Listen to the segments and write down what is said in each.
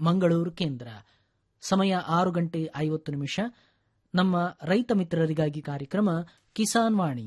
ಮಂಗಳೂರು ಕೇಂದ್ರ ಸಮಯ ಆರು ಗಂಟೆ ಐವತ್ತು ನಿಮಿಷ ನಮ್ಮ ರೈತ ಮಿತ್ರರಿಗಾಗಿ ಕಾರ್ಯಕ್ರಮ ಕಿಸಾನ್ ವಾಣಿ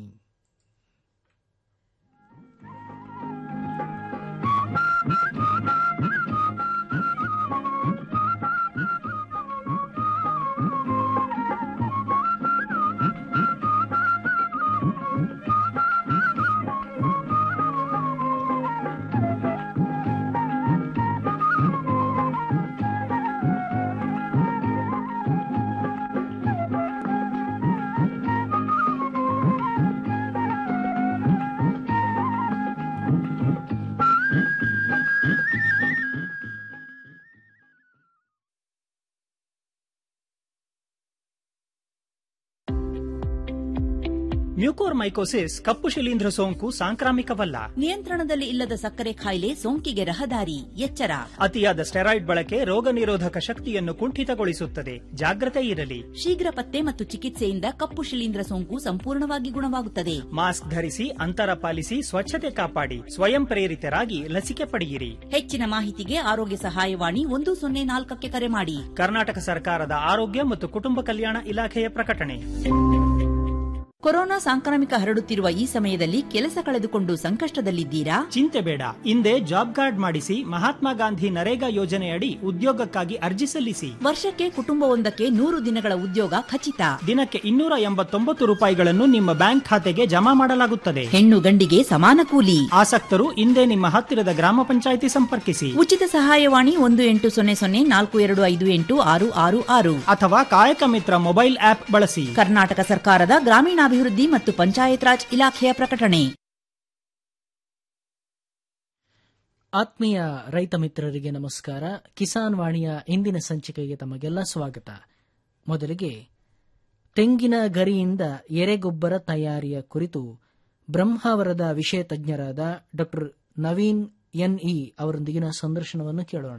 ಮ್ಯೂಕೋರ್ಮೈಕೋಸಿಸ್ ಕಪ್ಪು ಶಿಲೀಂಧ್ರ ಸೋಂಕು ಸಾಂಕ್ರಾಮಿಕವಲ್ಲ ನಿಯಂತ್ರಣದಲ್ಲಿ ಇಲ್ಲದ ಸಕ್ಕರೆ ಕಾಯಿಲೆ ಸೋಂಕಿಗೆ ರಹದಾರಿ ಎಚ್ಚರ ಅತಿಯಾದ ಸ್ಟೆರಾಯ್ಡ್ ಬಳಕೆ ರೋಗ ನಿರೋಧಕ ಶಕ್ತಿಯನ್ನು ಕುಂಠಿತಗೊಳಿಸುತ್ತದೆ ಜಾಗ್ರತೆ ಇರಲಿ ಶೀಘ್ರ ಪತ್ತೆ ಮತ್ತು ಚಿಕಿತ್ಸೆಯಿಂದ ಕಪ್ಪು ಶಿಲೀಂಧ್ರ ಸೋಂಕು ಸಂಪೂರ್ಣವಾಗಿ ಗುಣವಾಗುತ್ತದೆ ಮಾಸ್ಕ್ ಧರಿಸಿ ಅಂತರ ಪಾಲಿಸಿ ಸ್ವಚ್ಛತೆ ಕಾಪಾಡಿ ಸ್ವಯಂ ಪ್ರೇರಿತರಾಗಿ ಲಸಿಕೆ ಪಡೆಯಿರಿ ಹೆಚ್ಚಿನ ಮಾಹಿತಿಗೆ ಆರೋಗ್ಯ ಸಹಾಯವಾಣಿ ಒಂದು ಸೊನ್ನೆ ನಾಲ್ಕಕ್ಕೆ ಕರೆ ಮಾಡಿ ಕರ್ನಾಟಕ ಸರ್ಕಾರದ ಆರೋಗ್ಯ ಮತ್ತು ಕುಟುಂಬ ಕಲ್ಯಾಣ ಇಲಾಖೆಯ ಪ್ರಕಟಣೆ ಕೊರೋನಾ ಸಾಂಕ್ರಾಮಿಕ ಹರಡುತ್ತಿರುವ ಈ ಸಮಯದಲ್ಲಿ ಕೆಲಸ ಕಳೆದುಕೊಂಡು ಸಂಕಷ್ಟದಲ್ಲಿದ್ದೀರಾ ಚಿಂತೆ ಬೇಡ ಹಿಂದೆ ಜಾಬ್ ಕಾರ್ಡ್ ಮಾಡಿಸಿ ಮಹಾತ್ಮ ಗಾಂಧಿ ನರೇಗಾ ಯೋಜನೆಯಡಿ ಉದ್ಯೋಗಕ್ಕಾಗಿ ಅರ್ಜಿ ಸಲ್ಲಿಸಿ ವರ್ಷಕ್ಕೆ ಕುಟುಂಬವೊಂದಕ್ಕೆ ನೂರು ದಿನಗಳ ಉದ್ಯೋಗ ಖಚಿತ ದಿನಕ್ಕೆ ಇನ್ನೂರ ಎಂಬತ್ತೊಂಬತ್ತು ರೂಪಾಯಿಗಳನ್ನು ನಿಮ್ಮ ಬ್ಯಾಂಕ್ ಖಾತೆಗೆ ಜಮಾ ಮಾಡಲಾಗುತ್ತದೆ ಹೆಣ್ಣು ಗಂಡಿಗೆ ಸಮಾನ ಕೂಲಿ ಆಸಕ್ತರು ಹಿಂದೆ ನಿಮ್ಮ ಹತ್ತಿರದ ಗ್ರಾಮ ಪಂಚಾಯಿತಿ ಸಂಪರ್ಕಿಸಿ ಉಚಿತ ಸಹಾಯವಾಣಿ ಒಂದು ಎಂಟು ಸೊನ್ನೆ ಸೊನ್ನೆ ನಾಲ್ಕು ಎರಡು ಐದು ಎಂಟು ಆರು ಆರು ಆರು ಅಥವಾ ಕಾಯಕ ಮಿತ್ರ ಮೊಬೈಲ್ ಆಪ್ ಬಳಸಿ ಕರ್ನಾಟಕ ಸರ್ಕಾರದ ಗ್ರಾಮೀಣಾಭಿವೃದ್ಧಿ ಮತ್ತು ಪಂಚಾಯತ್ ರಾಜ್ ಇಲಾಖೆಯ ಪ್ರಕಟಣೆ ಆತ್ಮೀಯ ರೈತ ಮಿತ್ರರಿಗೆ ನಮಸ್ಕಾರ ಕಿಸಾನ್ ವಾಣಿಯ ಇಂದಿನ ಸಂಚಿಕೆಗೆ ತಮಗೆಲ್ಲ ಸ್ವಾಗತ ಮೊದಲಿಗೆ ತೆಂಗಿನ ಗರಿಯಿಂದ ಎರೆಗೊಬ್ಬರ ತಯಾರಿಯ ಕುರಿತು ಬ್ರಹ್ಮಾವರದ ವಿಷಯ ತಜ್ಞರಾದ ಡಾ ನವೀನ್ ಎನ್ಇ ಅವರೊಂದಿಗಿನ ಸಂದರ್ಶನವನ್ನು ಕೇಳೋಣ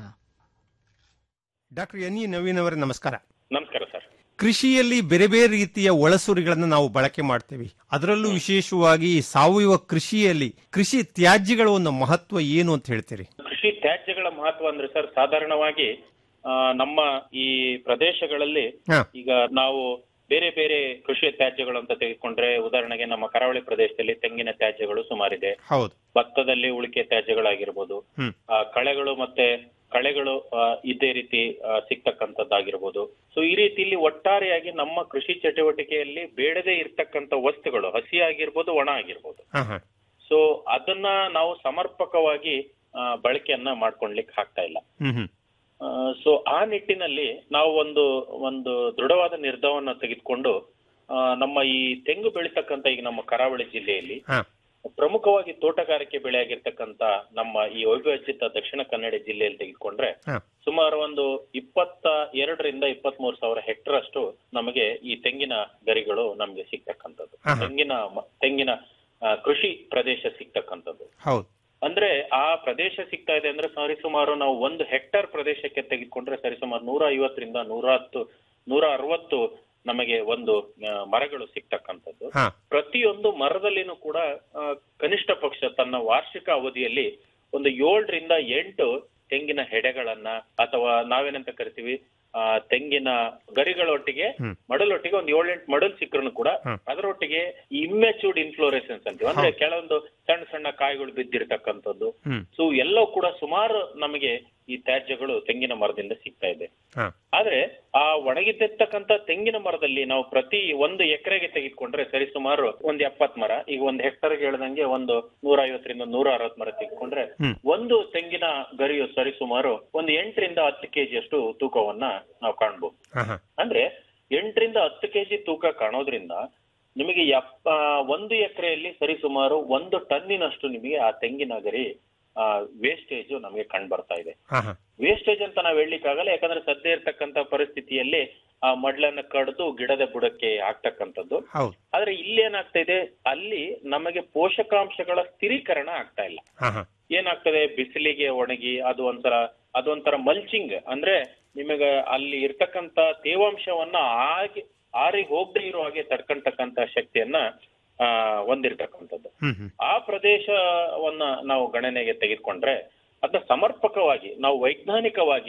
ಡಾಕ್ಟರ್ ಎನ್ ಇ ನವೀನ್ ಅವರೇ ನಮಸ್ಕಾರ ನಮಸ್ಕಾರ ಸರ್ ಕೃಷಿಯಲ್ಲಿ ಬೇರೆ ಬೇರೆ ರೀತಿಯ ಒಳಸುರಿಗಳನ್ನು ನಾವು ಬಳಕೆ ಮಾಡ್ತೇವೆ ಅದರಲ್ಲೂ ವಿಶೇಷವಾಗಿ ಸಾವಯವ ಕೃಷಿಯಲ್ಲಿ ಕೃಷಿ ತ್ಯಾಜ್ಯಗಳ ಒಂದು ಮಹತ್ವ ಏನು ಅಂತ ಹೇಳ್ತೀರಿ ಕೃಷಿ ತ್ಯಾಜ್ಯಗಳ ಮಹತ್ವ ಅಂದ್ರೆ ಸರ್ ಸಾಧಾರಣವಾಗಿ ಆ, ನಮ್ಮ ಈ ಪ್ರದೇಶಗಳಲ್ಲಿ ಹಾ. ಈಗ ನಾವು ಬೇರೆ ಬೇರೆ ಕೃಷಿ ತ್ಯಾಜ್ಯಗಳು ಅಂತ ತೆಗೆದುಕೊಂಡ್ರೆ ಉದಾಹರಣೆಗೆ ನಮ್ಮ ಕರಾವಳಿ ಪ್ರದೇಶದಲ್ಲಿ ತೆಂಗಿನ ತ್ಯಾಜ್ಯಗಳು ಸುಮಾರಿದೆ ಹೌದು ಭತ್ತದಲ್ಲಿ ಉಳಿಕೆ ತ್ಯಾಜ್ಯಗಳಾಗಿರ್ಬೋದು ಹ್ಮ್. ಆ, ಕಳೆಗಳು ಮತ್ತೆ ಕಳೆಗಳು ಆ, ಇದೇ ರೀತಿ ಆ, ಸಿಗ್ತಕ್ಕಂಥದ್ದಾಗಿರ್ಬೋದು ಸೊ ಈ ರೀತಿಯಲ್ಲಿ ಒಟ್ಟಾರೆಯಾಗಿ ನಮ್ಮ ಕೃಷಿ ಚಟುವಟಿಕೆಯಲ್ಲಿ ಬೇಡದೇ ಇರ್ತಕ್ಕಂಥ ವಸ್ತುಗಳು ಹಸಿ ಆಗಿರ್ಬೋದು ಒಣ ಆಗಿರ್ಬೋದು ಹಾ ಹಾ ಸೊ ಅದನ್ನ ನಾವು ಸಮರ್ಪಕವಾಗಿ ಆ, ಬಳಕೆಯನ್ನ ಮಾಡ್ಕೊಳ್ಲಿಕ್ಕೆ ಆಗ್ತಾ ಇಲ್ಲ ಹ್ಮ್ ಹ್ಮ್ ಸೊ ಆ ನಿಟ್ಟಿನಲ್ಲಿ ನಾವು ಒಂದು ಒಂದು ದೃಢವಾದ ನಿರ್ಧಾರವನ್ನ ತೆಗೆದುಕೊಂಡು ಆ, ನಮ್ಮ ಈ ತೆಂಗು ಬೆಳೀತಕ್ಕಂತ ಈಗ ನಮ್ಮ ಕರಾವಳಿ ಜಿಲ್ಲೆಯಲ್ಲಿ ಹಾ ಪ್ರಮುಖವಾಗಿ ತೋಟಗಾರಿಕೆ ಬೆಳೆ ಆಗಿರ್ತಕ್ಕಂತ ನಮ್ಮ ಈ ಅವಿಭಜಿತ ದಕ್ಷಿಣ ಕನ್ನಡ ಜಿಲ್ಲೆಯಲ್ಲಿ ತೆಗೆದುಕೊಂಡ್ರೆ ಹಾ. ಸುಮಾರು ಒಂದು ಇಪ್ಪತ್ತ ಎರಡರಿಂದ ಇಪ್ಪತ್ತ್ ಮೂರು ಸಾವಿರ ಹೆಕ್ಟರ್ ಅಷ್ಟು ನಮಗೆ ಈ ತೆಂಗಿನ ಗರಿಗಳು ನಮಗೆ ಸಿಗ್ತಕ್ಕಂಥದ್ದು ಹಾ, ಹಾ. ತೆಂಗಿನ ಮ- ತೆಂಗಿನ ಆ, ಕೃಷಿ ಪ್ರದೇಶ ಸಿಗ್ತಕ್ಕಂಥದ್ದು ಹೌದು ಅಂದ್ರೆ ಆ ಪ್ರದೇಶ ಸಿಗ್ತಾ ಇದೆ ಅಂದ್ರೆ ಸರಿಸುಮಾರು ನಾವು ಒಂದು ಹೆಕ್ಟರ್ ಪ್ರದೇಶಕ್ಕೆ ತೆಗೆದುಕೊಂಡ್ರೆ ಸರಿಸುಮಾರು ನೂರ ಐವತ್ತರಿಂದ ನೂರ ಹತ್ತು ನೂರ ಅರವತ್ತು ನಮಗೆ ಒಂದು ಆ, ಮರಗಳು ಸಿಗ್ತಕ್ಕಂಥದ್ದು ಹಾ ಪ್ರತಿಯೊಂದು ಮರದಲ್ಲಿನೂ ಕೂಡ ಆ, ಕನಿಷ್ಠ ಪಕ್ಷ ತನ್ನ ವಾರ್ಷಿಕ ಅವಧಿಯಲ್ಲಿ ಒಂದು ಏಳರಿಂದ ಎಂಟು ತೆಂಗಿನ ಹೆಡೆಗಳನ್ನ ಅಥವಾ ನಾವೇನಂತ ಕರಿತೀವಿ ಆ, ತೆಂಗಿನ ಗರಿಗಳೊಟ್ಟಿಗೆ ಹ್ಮ್. ಮಡಲೊಟ್ಟಿಗೆ ಒಂದು ಏಳೆಂಟು ಮಡಲ್ ಸಿಕ್ಕರೂ ಕೂಡ ಹ್ಮ್. ಅದರೊಟ್ಟಿಗೆ ಇಮ್ಮೆಚೂರ್ಡ್ ಇನ್ಫ್ಲೋರೆಸೆನ್ಸ್ ಅಂತೀವಿ ಅಂದ್ರೆ ಹೌದು. ಕೆಲವೊಂದು ಸಣ್ಣ ಸಣ್ಣ ಕಾಯಿಗಳು ಬಿದ್ದಿರ್ತಕ್ಕಂಥದ್ದು ಹ್ಮ್ ಸೊ ಎಲ್ಲವೂ ಕೂಡ ಸುಮಾರು ನಮಗೆ ಈ ತ್ಯಾಜ್ಯಗಳು ತೆಂಗಿನ ಮರದಿಂದ ಸಿಗ್ತಾ ಇದೆ ಹಾ ಆದ್ರೆ ಆ ಒಣಗಿದ್ದಿರ್ತಕ್ಕಂತ ತೆಂಗಿನ ಮರದಲ್ಲಿ ನಾವು ಪ್ರತಿ ಒಂದು ಎಕರೆಗೆ ತೆಗೆದುಕೊಂಡ್ರೆ ಸರಿಸುಮಾರು ಒಂದ್ ಎಪ್ಪತ್ ಮರ ಈಗ ಒಂದ್ ಹೆಕ್ಟರ್ ಹೇಳ್ದಂಗೆ ಒಂದು ನೂರ ಐವತ್ತರಿಂದ ನೂರ ಅರವತ್ ಮರ ತೆಗೆದುಕೊಂಡ್ರೆ ಹ್ಮ್. ಒಂದು ತೆಂಗಿನ ಗರಿಯು ಸರಿಸುಮಾರು ಒಂದು ಎಂಟರಿಂದ ಹತ್ತು ಕೆಜಿ ಅಷ್ಟು ತೂಕವನ್ನ ನಾವು ಕಾಣ್ಬೋದು ಹಾ ಹಾ ಅಂದ್ರೆ ಎಂಟರಿಂದ ಹತ್ತು ಕೆಜಿ ತೂಕ ಕಾಣೋದ್ರಿಂದ ನಿಮಗೆ ಎಪ್ಪ ಒಂದು ಎಕರೆಯಲ್ಲಿ ಸರಿಸುಮಾರು ಒಂದು ಟನ್ನಿನಷ್ಟು ನಿಮಗೆ ಆ ತೆಂಗಿನ ಗರಿ ವೇಸ್ಟೇಜ್ ನಮಗೆ ಕಂಡು ಬರ್ತಾ ಇದೆ ಹಾ ಹಾ ವೇಸ್ಟೇಜ್ ಅಂತ ನಾವು ಹೇಳಲಿಕ್ಕಾಗಲ್ಲ ಯಾಕಂದ್ರೆ ಸದ್ಯ ಇರ್ತಕ್ಕಂತ ಪರಿಸ್ಥಿತಿಯಲ್ಲಿ ಆ ಮಡ್ಲನ್ನ ಕಡ್ದು ಗಿಡದ ಬುಡಕ್ಕೆ ಹಾಕ್ತಕ್ಕಂಥದ್ದು ಹೌದು ಆದ್ರೆ ಇಲ್ಲೇನಾಗ್ತಾ ಇದೆ ಅಲ್ಲಿ ನಮಗೆ ಪೋಷಕಾಂಶಗಳ ಸ್ಥಿರೀಕರಣ ಆಗ್ತಾ ಇಲ್ಲ ಹಾ ಹಾ ಏನಾಗ್ತದೆ ಬಿಸಿಲಿಗೆ ಒಣಗಿ ಅದು ಒಂಥರ ಅದೊಂಥರ ಮಲ್ಚಿಂಗ್ ಅಂದ್ರೆ ನಿಮಗೆ ಅಲ್ಲಿ ಇರ್ತಕ್ಕಂತ ತೇವಾಂಶವನ್ನ ಆಗಿ ಆರಿ ಹೋಗದೆ ಇರೋ ಹಾಗೆ ತಡ್ಕೊಂತಕ್ಕಂತ ಶಕ್ತಿಯನ್ನ ಆ ಹೊಂದಿರ್ತಕ್ಕಂಥದ್ದು ಹ್ಮ್ ಹ್ಮ್ ಆ ಪ್ರದೇಶವನ್ನ ನಾವು ಗಣನೆಗೆ ತೆಗೆದುಕೊಂಡ್ರೆ ಅದನ್ನ ಸಮರ್ಪಕವಾಗಿ ನಾವು ವೈಜ್ಞಾನಿಕವಾಗಿ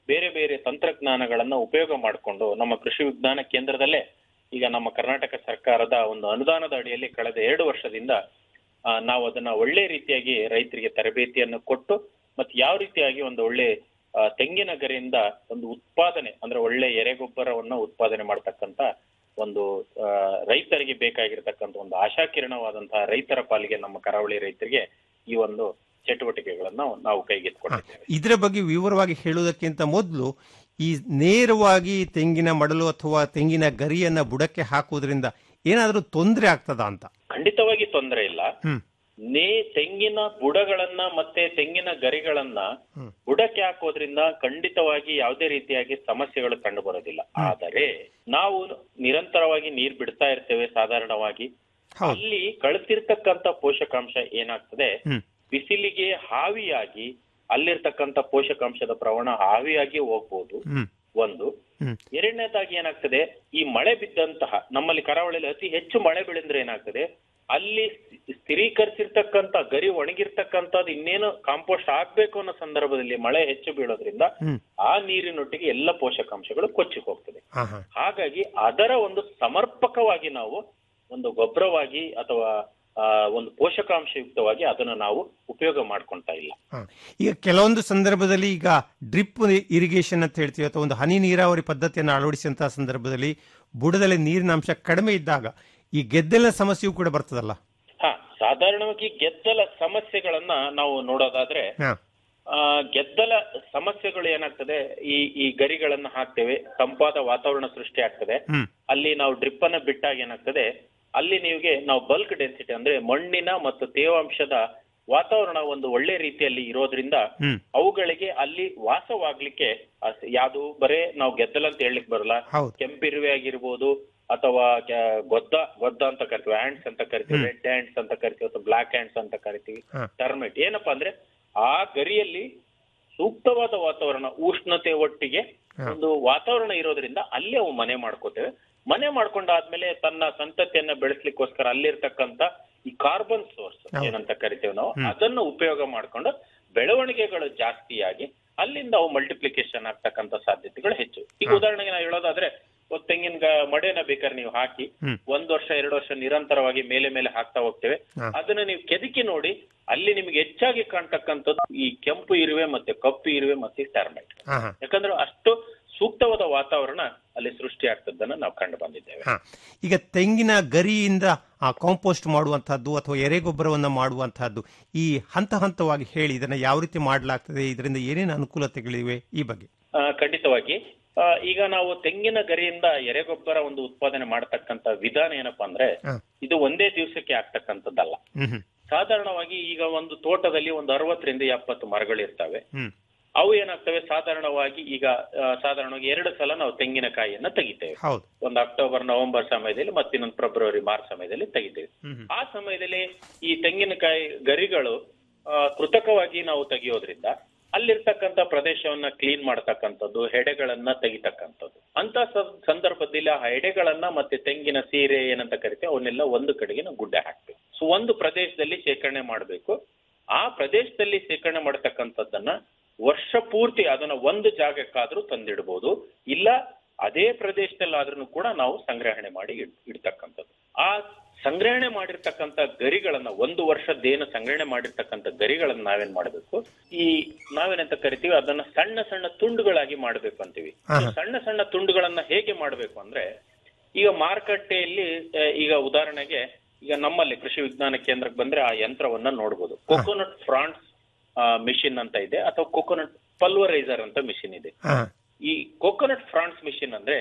ಬೇರೆ ಬೇರೆ ತಂತ್ರಜ್ಞಾನಗಳನ್ನ ಉಪಯೋಗ ಮಾಡಿಕೊಂಡು ನಮ್ಮ ಕೃಷಿ ವಿಜ್ಞಾನ ಕೇಂದ್ರದಲ್ಲೇ ಈಗ ನಮ್ಮ ಕರ್ನಾಟಕ ಸರ್ಕಾರದ ಒಂದು ಅನುದಾನದ ಅಡಿಯಲ್ಲಿ ಕಳೆದ ಎರಡು ವರ್ಷದಿಂದ ಆ, ನಾವು ಅದನ್ನ ಒಳ್ಳೆ ರೀತಿಯಾಗಿ ರೈತರಿಗೆ ತರಬೇತಿಯನ್ನು ಕೊಟ್ಟು ಮತ್ತೆ ಯಾವ ರೀತಿಯಾಗಿ ಒಂದು ಒಳ್ಳೆ ಆ, ತೆಂಗಿನ ಗರಿಯಿಂದ ಒಂದು ಉತ್ಪಾದನೆ ಅಂದ್ರೆ ಒಳ್ಳೆ ಎರೆಗೊಬ್ಬರವನ್ನ ಉತ್ಪಾದನೆ ಮಾಡ್ತಕ್ಕಂತ ಒಂದು ಆ, ರೈತರಿಗೆ ಬೇಕಾಗಿರ್ತಕ್ಕಂಥ ಒಂದು ಆಶಾಕಿರಣವಾದಂತಹ ರೈತರ ಪಾಲಿಗೆ ನಮ್ಮ ಕರಾವಳಿ ರೈತರಿಗೆ ಈ ಒಂದು ಚಟುವಟಿಕೆಗಳನ್ನ ನಾವು ಕೈಗೆತ್ತಿಕೊಂಡಿದ್ದೇವೆ ಇದರ ಬಗ್ಗೆ ವಿವರವಾಗಿ ಹೇಳುವುದಕ್ಕಿಂತ ಮೊದಲು ಈ ನೇರವಾಗಿ ತೆಂಗಿನ ಮಡಲು ಅಥವಾ ತೆಂಗಿನ ಗರಿಯನ್ನ ಬುಡಕ್ಕೆ ಹಾಕುವುದರಿಂದ ಏನಾದರೂ ತೊಂದರೆ ಆಗ್ತದಾ ಅಂತ ಖಂಡಿತವಾಗಿ ತೊಂದರೆ ಇಲ್ಲ ಹ್ಮ್ ನೇ ತೆಂಗಿನ ಬುಡಗಳನ್ನ ಮತ್ತೆ ತೆಂಗಿನ ಗರಿಗಳನ್ನ ಹ್ಮ್. ಬುಡಕ್ಕೆ ಹಾಕೋದ್ರಿಂದ ಖಂಡಿತವಾಗಿ ಯಾವುದೇ ರೀತಿಯಾಗಿ ಸಮಸ್ಯೆಗಳು ಕಂಡು ಬರೋದಿಲ್ಲ ಆದರೆ ನಾವು ನಿರಂತರವಾಗಿ ನೀರ್ ಬಿಡ್ತಾ ಇರ್ತೇವೆ ಸಾಧಾರಣವಾಗಿ ಹೌದು ಅಲ್ಲಿ ಕಳ್ತಿರ್ತಕ್ಕಂತ ಪೋಷಕಾಂಶ ಏನಾಗ್ತದೆ ಹ್ಮ್ ಬಿಸಿಲಿಗೆ ಹಾವಿಯಾಗಿ ಅಲ್ಲಿರ್ತಕ್ಕಂತ ಪೋಷಕಾಂಶದ ಪ್ರಮಾಣ ಹಾವಿಯಾಗಿ ಹೋಗ್ಬೋದು ಹ್ಮ್ ಒಂದು ಹ್ಮ್ ಎರಡನೇದಾಗಿ ಏನಾಗ್ತದೆ ಈ ಮಳೆ ಬಿದ್ದಂತಹ ನಮ್ಮಲ್ಲಿ ಕರಾವಳಿಯಲ್ಲಿ ಅತಿ ಹೆಚ್ಚು ಮಳೆ ಬೀಳಿದ್ರೆ ಏನಾಗ್ತದೆ ಅಲ್ಲಿ ಸ್ಥಿರೀಕರಿಸಿರ್ತಕ್ಕಂತ ಗರಿ ಒಣಗಿರ್ತಕ್ಕಂಥದ್ದು ಇನ್ನೇನು ಕಾಂಪೋಸ್ಟ್ ಆಗ್ಬೇಕು ಅನ್ನೋ ಸಂದರ್ಭದಲ್ಲಿ ಮಳೆ ಹೆಚ್ಚು ಬೀಳೋದ್ರಿಂದ ಹ್ಮ್ ಆ ನೀರಿನೊಟ್ಟಿಗೆ ಎಲ್ಲ ಪೋಷಕಾಂಶಗಳು ಕೊಚ್ಚಿ ಹೋಗ್ತದೆ ಹಾ ಹಾ ಹಾಗಾಗಿ ಅದರ ಒಂದು ಸಮರ್ಪಕವಾಗಿ ನಾವು ಒಂದು ಗೊಬ್ಬರವಾಗಿ ಅಥವಾ ಆ, ಒಂದು ಪೋಷಕಾಂಶಯುಕ್ತವಾಗಿ ಅದನ್ನು ನಾವು ಉಪಯೋಗ ಮಾಡ್ಕೊಂತಾ ಇಲ್ಲ ಹಾ. ಈಗ ಕೆಲವೊಂದು ಸಂದರ್ಭದಲ್ಲಿ ಈಗ ಡ್ರಿಪ್ ಇರಿಗೇಷನ್ ಅಂತ ಹೇಳ್ತೀವಿ ಅಥವಾ ಒಂದು ಹನಿ ನೀರಾವರಿ ಪದ್ಧತಿಯನ್ನು ಅಳವಡಿಸಿದಂತಹ ಸಂದರ್ಭದಲ್ಲಿ ಬುಡದಲ್ಲಿ ನೀರಿನ ಅಂಶ ಕಡಿಮೆ ಇದ್ದಾಗ ಈ ಗೆದ್ದಲಿನ ಸಮಸ್ಯೆಯೂ ಕೂಡ ಬರ್ತದಲ್ಲ ಹಾ ಸಾಧಾರಣವಾಗಿ ಗೆದ್ದಲ ಸಮಸ್ಯೆಗಳನ್ನ ನಾವು ನೋಡೋದಾದ್ರೆ ಹಾ ಆ, ಗೆದ್ದಲ ಸಮಸ್ಯೆಗಳು ಏನಾಗ್ತದೆ ಈ ಈ ಗರಿಗಳನ್ನ ಹಾಕ್ತೇವೆ ತಂಪಾದ ವಾತಾವರಣ ಸೃಷ್ಟಿ ಆಗ್ತದೆ ಹ್ಮ್ ಅಲ್ಲಿ ನಾವು ಡ್ರಿಪ್ ಅನ್ನ ಬಿಟ್ಟಾಗ ಏನಾಗ್ತದೆ ಅಲ್ಲಿ ನೀವಿಗೆ ನಾವು ಬಲ್ಕ್ ಡೆನ್ಸಿಟಿ ಅಂದ್ರೆ ಮಣ್ಣಿನ ಮತ್ತು ತೇವಾಂಶದ ವಾತಾವರಣ ಒಂದು ಒಳ್ಳೆ ರೀತಿಯಲ್ಲಿ ಇರೋದ್ರಿಂದ ಹ್ಮ್ ಅವುಗಳಿಗೆ ಅಲ್ಲಿ ವಾಸವಾಗ್ಲಿಕ್ಕೆ ಅಸ್- ಯಾವುದು ಬರೇ ನಾವು ಗೆದ್ದಲ ಅಂತ ಹೇಳಲಿಕ್ಕೆ ಬರಲ್ಲ ಹೌದು ಕೆಂಪಿರುವೆ ಆಗಿರ್ಬೋದು ಅಥವಾ ಕ- ಗೊದ್ದ ಗೊದ್ದ ಅಂತ ಕರಿತೀವಿ ಹ್ಯಾಂಡ್ಸ್ ಅಂತ ಕರಿತೀವಿ ಹ್ಮ್. ರೆಡ್ ಹ್ಯಾಂಡ್ಸ್ ಅಂತ ಕರಿತೀವಿ ಅಥವಾ ಬ್ಲಾಕ್ ಹ್ಯಾಂಡ್ಸ್ ಅಂತ ಕರಿತೀವಿ ಹಾ. ಟರ್ಮೆಟ್ ಏನಪ್ಪಾ ಅಂದ್ರೆ ಆ ಗರಿಯಲ್ಲಿ ಸೂಕ್ತವಾದ ವಾತಾವರಣ ಉಷ್ಣತೆ ಒಟ್ಟಿಗೆ ಹಾ. ಒಂದು ವಾತಾವರಣ ಇರೋದ್ರಿಂದ ಅಲ್ಲಿ ಅವು ಮನೆ ಮಾಡ್ಕೋತೇವೆ ಮನೆ ಮಾಡ್ಕೊಂಡಾದ್ಮೇಲೆ ತನ್ನ ಸಂತತಿಯನ್ನ ಬೆಳೆಸ್ಲಿಕ್ಕೋಸ್ಕರ ಅಲ್ಲಿರ್ತಕ್ಕಂತ ಈ ಕಾರ್ಬನ್ ಸೋರ್ಸ್ ಹೌದು. ಏನಂತ ಕರಿತೇವೆ ನಾವು ಹ್ಮ್. ಅದನ್ನು ಉಪಯೋಗ ಮಾಡ್ಕೊಂಡು ಬೆಳವಣಿಗೆಗಳು ಜಾಸ್ತಿಯಾಗಿ ಅಲ್ಲಿಂದ ಅವು ಮಲ್ಟಿಪ್ಲಿಕೇಶನ್ ಆಗ್ತಕ್ಕಂತ ಸಾಧ್ಯತೆಗಳು ಹೆಚ್ಚು ಈಗ ಹಾ. ಉದಾಹರಣೆಗೆ ನಾವು ಹೇಳೋದಾದ್ರೆ ಒಂದ್ ತೆಂಗಿನ ಗ- ಮಡೆನ ಬೇಕಾದ್ರೆ ನೀವು ಹಾಕಿ ಹ್ಮ್ ಒಂದ್ ವರ್ಷ ಎರಡು ವರ್ಷ ನಿರಂತರವಾಗಿ ಮೇಲೆ ಮೇಲೆ ಹಾಕ್ತಾ ಹೋಗ್ತೇವೆ ಹಾ. ಅದನ್ನ ನೀವು ಕೆದಕಿ ನೋಡಿ ಅಲ್ಲಿ ನಿಮ್ಗೆ ಹೆಚ್ಚಾಗಿ ಕಾಣ್ತಕ್ಕಂಥದ್ದು ಈ ಕೆಂಪು ಇರುವೆ ಮತ್ತೆ ಕಪ್ಪು ಇರುವೆ ಮತ್ತೆ ಟರ್ಮೈಟ್ ಹಾ ಹಾ ಯಾಕಂದ್ರೆ ಅಷ್ಟು ಸೂಕ್ತವಾದ ವಾತಾವರಣ ಅಲ್ಲಿ ಸೃಷ್ಟಿ ಆಗ್ತದನ್ನ ನಾವು ಕಂಡು ಬಂದಿದ್ದೇವೆ ಹಾ ಈಗ ತೆಂಗಿನ ಗರಿಯಿಂದ ಆ ಕಾಂಪೋಸ್ಟ್ ಮಾಡುವಂತಹದ್ದು ಅಥವಾ ಎರೆಗೊಬ್ಬರವನ್ನ ಮಾಡುವಂತಹದ್ದು ಈ ಹಂತ ಹಂತವಾಗಿ ಹೇಳಿ ಇದನ್ನ ಯಾವ ರೀತಿ ಮಾಡಲಾಗ್ತದೆ ಇದರಿಂದ ಏನೇನು ಅನುಕೂಲತೆಗಳಿವೆ ಈ ಬಗ್ಗೆ ಆ, ಖಂಡಿತವಾಗಿ ಆ, ಈಗ ನಾವು ತೆಂಗಿನ ಗರಿಯಿಂದ ಎರೆಗೊಬ್ಬರ ಒಂದು ಉತ್ಪಾದನೆ ಮಾಡತಕ್ಕಂತ ವಿಧಾನ ಏನಪ್ಪಾ ಅಂದ್ರೆ ಹಾ. ಇದು ಒಂದೇ ದಿವಸಕ್ಕೆ ಆಗ್ತಕ್ಕಂಥದ್ದಲ್ಲ ಹ್ಮ್ ಹ್ಮ್ ಸಾಧಾರಣವಾಗಿ ಈಗ ಒಂದು ತೋಟದಲ್ಲಿ ಒಂದು ಅರವತ್ತರಿಂದ ಎಪ್ಪತ್ತು ಮರಗಳಿರ್ತವೆ ಹ್ಮ್ ಅವು ಏನಾಗ್ತವೆ ಸಾಧಾರಣವಾಗಿ ಈಗ ಆ, ಸಾಧಾರಣವಾಗಿ ಎರಡು ಸಲ ನಾವು ತೆಂಗಿನಕಾಯಿಯನ್ನ ತೆಗಿತೇವೆ ಹೌದು ಒಂದು ಅಕ್ಟೋಬರ್ ನವೆಂಬರ್ ಸಮಯದಲ್ಲಿ ಮತ್ತೆ ಇನ್ನೊಂದು ಫೆಬ್ರವರಿ ಮಾರ್ಚ್ ಸಮಯದಲ್ಲಿ ತೆಗಿತೇವೆ ಹ್ಮ್ ಹ್ಮ್ ಆ ಸಮಯದಲ್ಲಿ ಈ ತೆಂಗಿನಕಾಯಿ ಗರಿಗಳು ಆ, ಕೃತಕವಾಗಿ ನಾವು ತೆಗೆಯೋದ್ರಿಂದ ಅಲ್ಲಿರ್ತಕ್ಕಂಥ ಪ್ರದೇಶವನ್ನ ಕ್ಲೀನ್ ಮಾಡ್ತಕ್ಕಂಥದ್ದು ಹೆಡೆಗಳನ್ನ ತೆಗಿತಕ್ಕಂಥದ್ದು ಅಂತ ಸ- ಸಂದರ್ಭದಲ್ಲಿ ಆ ಹೆಡೆಗಳನ್ನ ಮತ್ತೆ ತೆಂಗಿನ ಸೀರೆ ಏನಂತ ಕರಿತೀವಿ ಅವನ್ನೆಲ್ಲ ಒಂದು ಕಡೆಗೆ ನಾವು ಗುಡ್ಡೆ ಹಾಕ್ಬೇಕು ಸೊ ಒಂದು ಪ್ರದೇಶದಲ್ಲಿ ಶೇಖರಣೆ ಮಾಡಬೇಕು ಆ ಪ್ರದೇಶದಲ್ಲಿ ಶೇಖರಣೆ ಮಾಡತಕ್ಕಂಥದ್ದನ್ನ ವರ್ಷ ಪೂರ್ತಿ ಅದನ್ನ ಒಂದು ಜಾಗಕ್ಕಾದ್ರೂ ತಂದಿಡ್ಬೋದು ಇಲ್ಲ ಅದೇ ಪ್ರದೇಶದಲ್ಲಾದ್ರೂ ಕೂಡ ನಾವು ಸಂಗ್ರಹಣೆ ಮಾಡಿ ಇಡ್- ಇಡ್ತಕ್ಕಂಥದ್ದು ಆ ಸಂಗ್ರಹಣೆ ಮಾಡಿರ್ತಕ್ಕಂಥ ಗರಿಗಳನ್ನ ಒಂದು ವರ್ಷದ್ದೇನು ಸಂಗ್ರಹಣೆ ಮಾಡಿರ್ತಕ್ಕಂಥ ಗರಿಗಳನ್ನ ನಾವೇನ್ ಮಾಡಬೇಕು ಈ ನಾವೇನಂತ ಕರಿತೀವಿ ಅದನ್ನ ಸಣ್ಣ ಸಣ್ಣ ತುಂಡುಗಳಾಗಿ ಮಾಡ್ಬೇಕು ಅಂತೀವಿ ಹಾ, ಈ ಹಾ. ಸಣ್ಣ ಸಣ್ಣ ತುಂಡುಗಳನ್ನ ಹೇಗೆ ಮಾಡ್ಬೇಕು ಅಂದ್ರೆ ಈಗ ಮಾರುಕಟ್ಟೆಯಲ್ಲಿ ಆ, ಈಗ ಉದಾಹರಣೆಗೆ ಈಗ ನಮ್ಮಲ್ಲಿ ಕೃಷಿ ವಿಜ್ಞಾನ ಕೇಂದ್ರಕ್ಕೆ ಬಂದ್ರೆ ಆ ಯಂತ್ರವನ್ನ ನೋಡ್ಬೋದು ಕೊಕೊನಟ್ ಫ್ರಾನ್ಸ್ ಮಿಷಿನ್ ಅಂತ ಇದೆ ಅಥವಾ ಕೊಕೊನಟ್ ಪಲ್ವರೈಸರ್ ಅಂತ ಮಿಷಿನ್ ಇದೆ ಹಾ ಈ ಕೊಕೊನಟ್ ಫ್ರಾನ್ಸ್ ಮಿಷಿನ್ ಅಂದ್ರೆ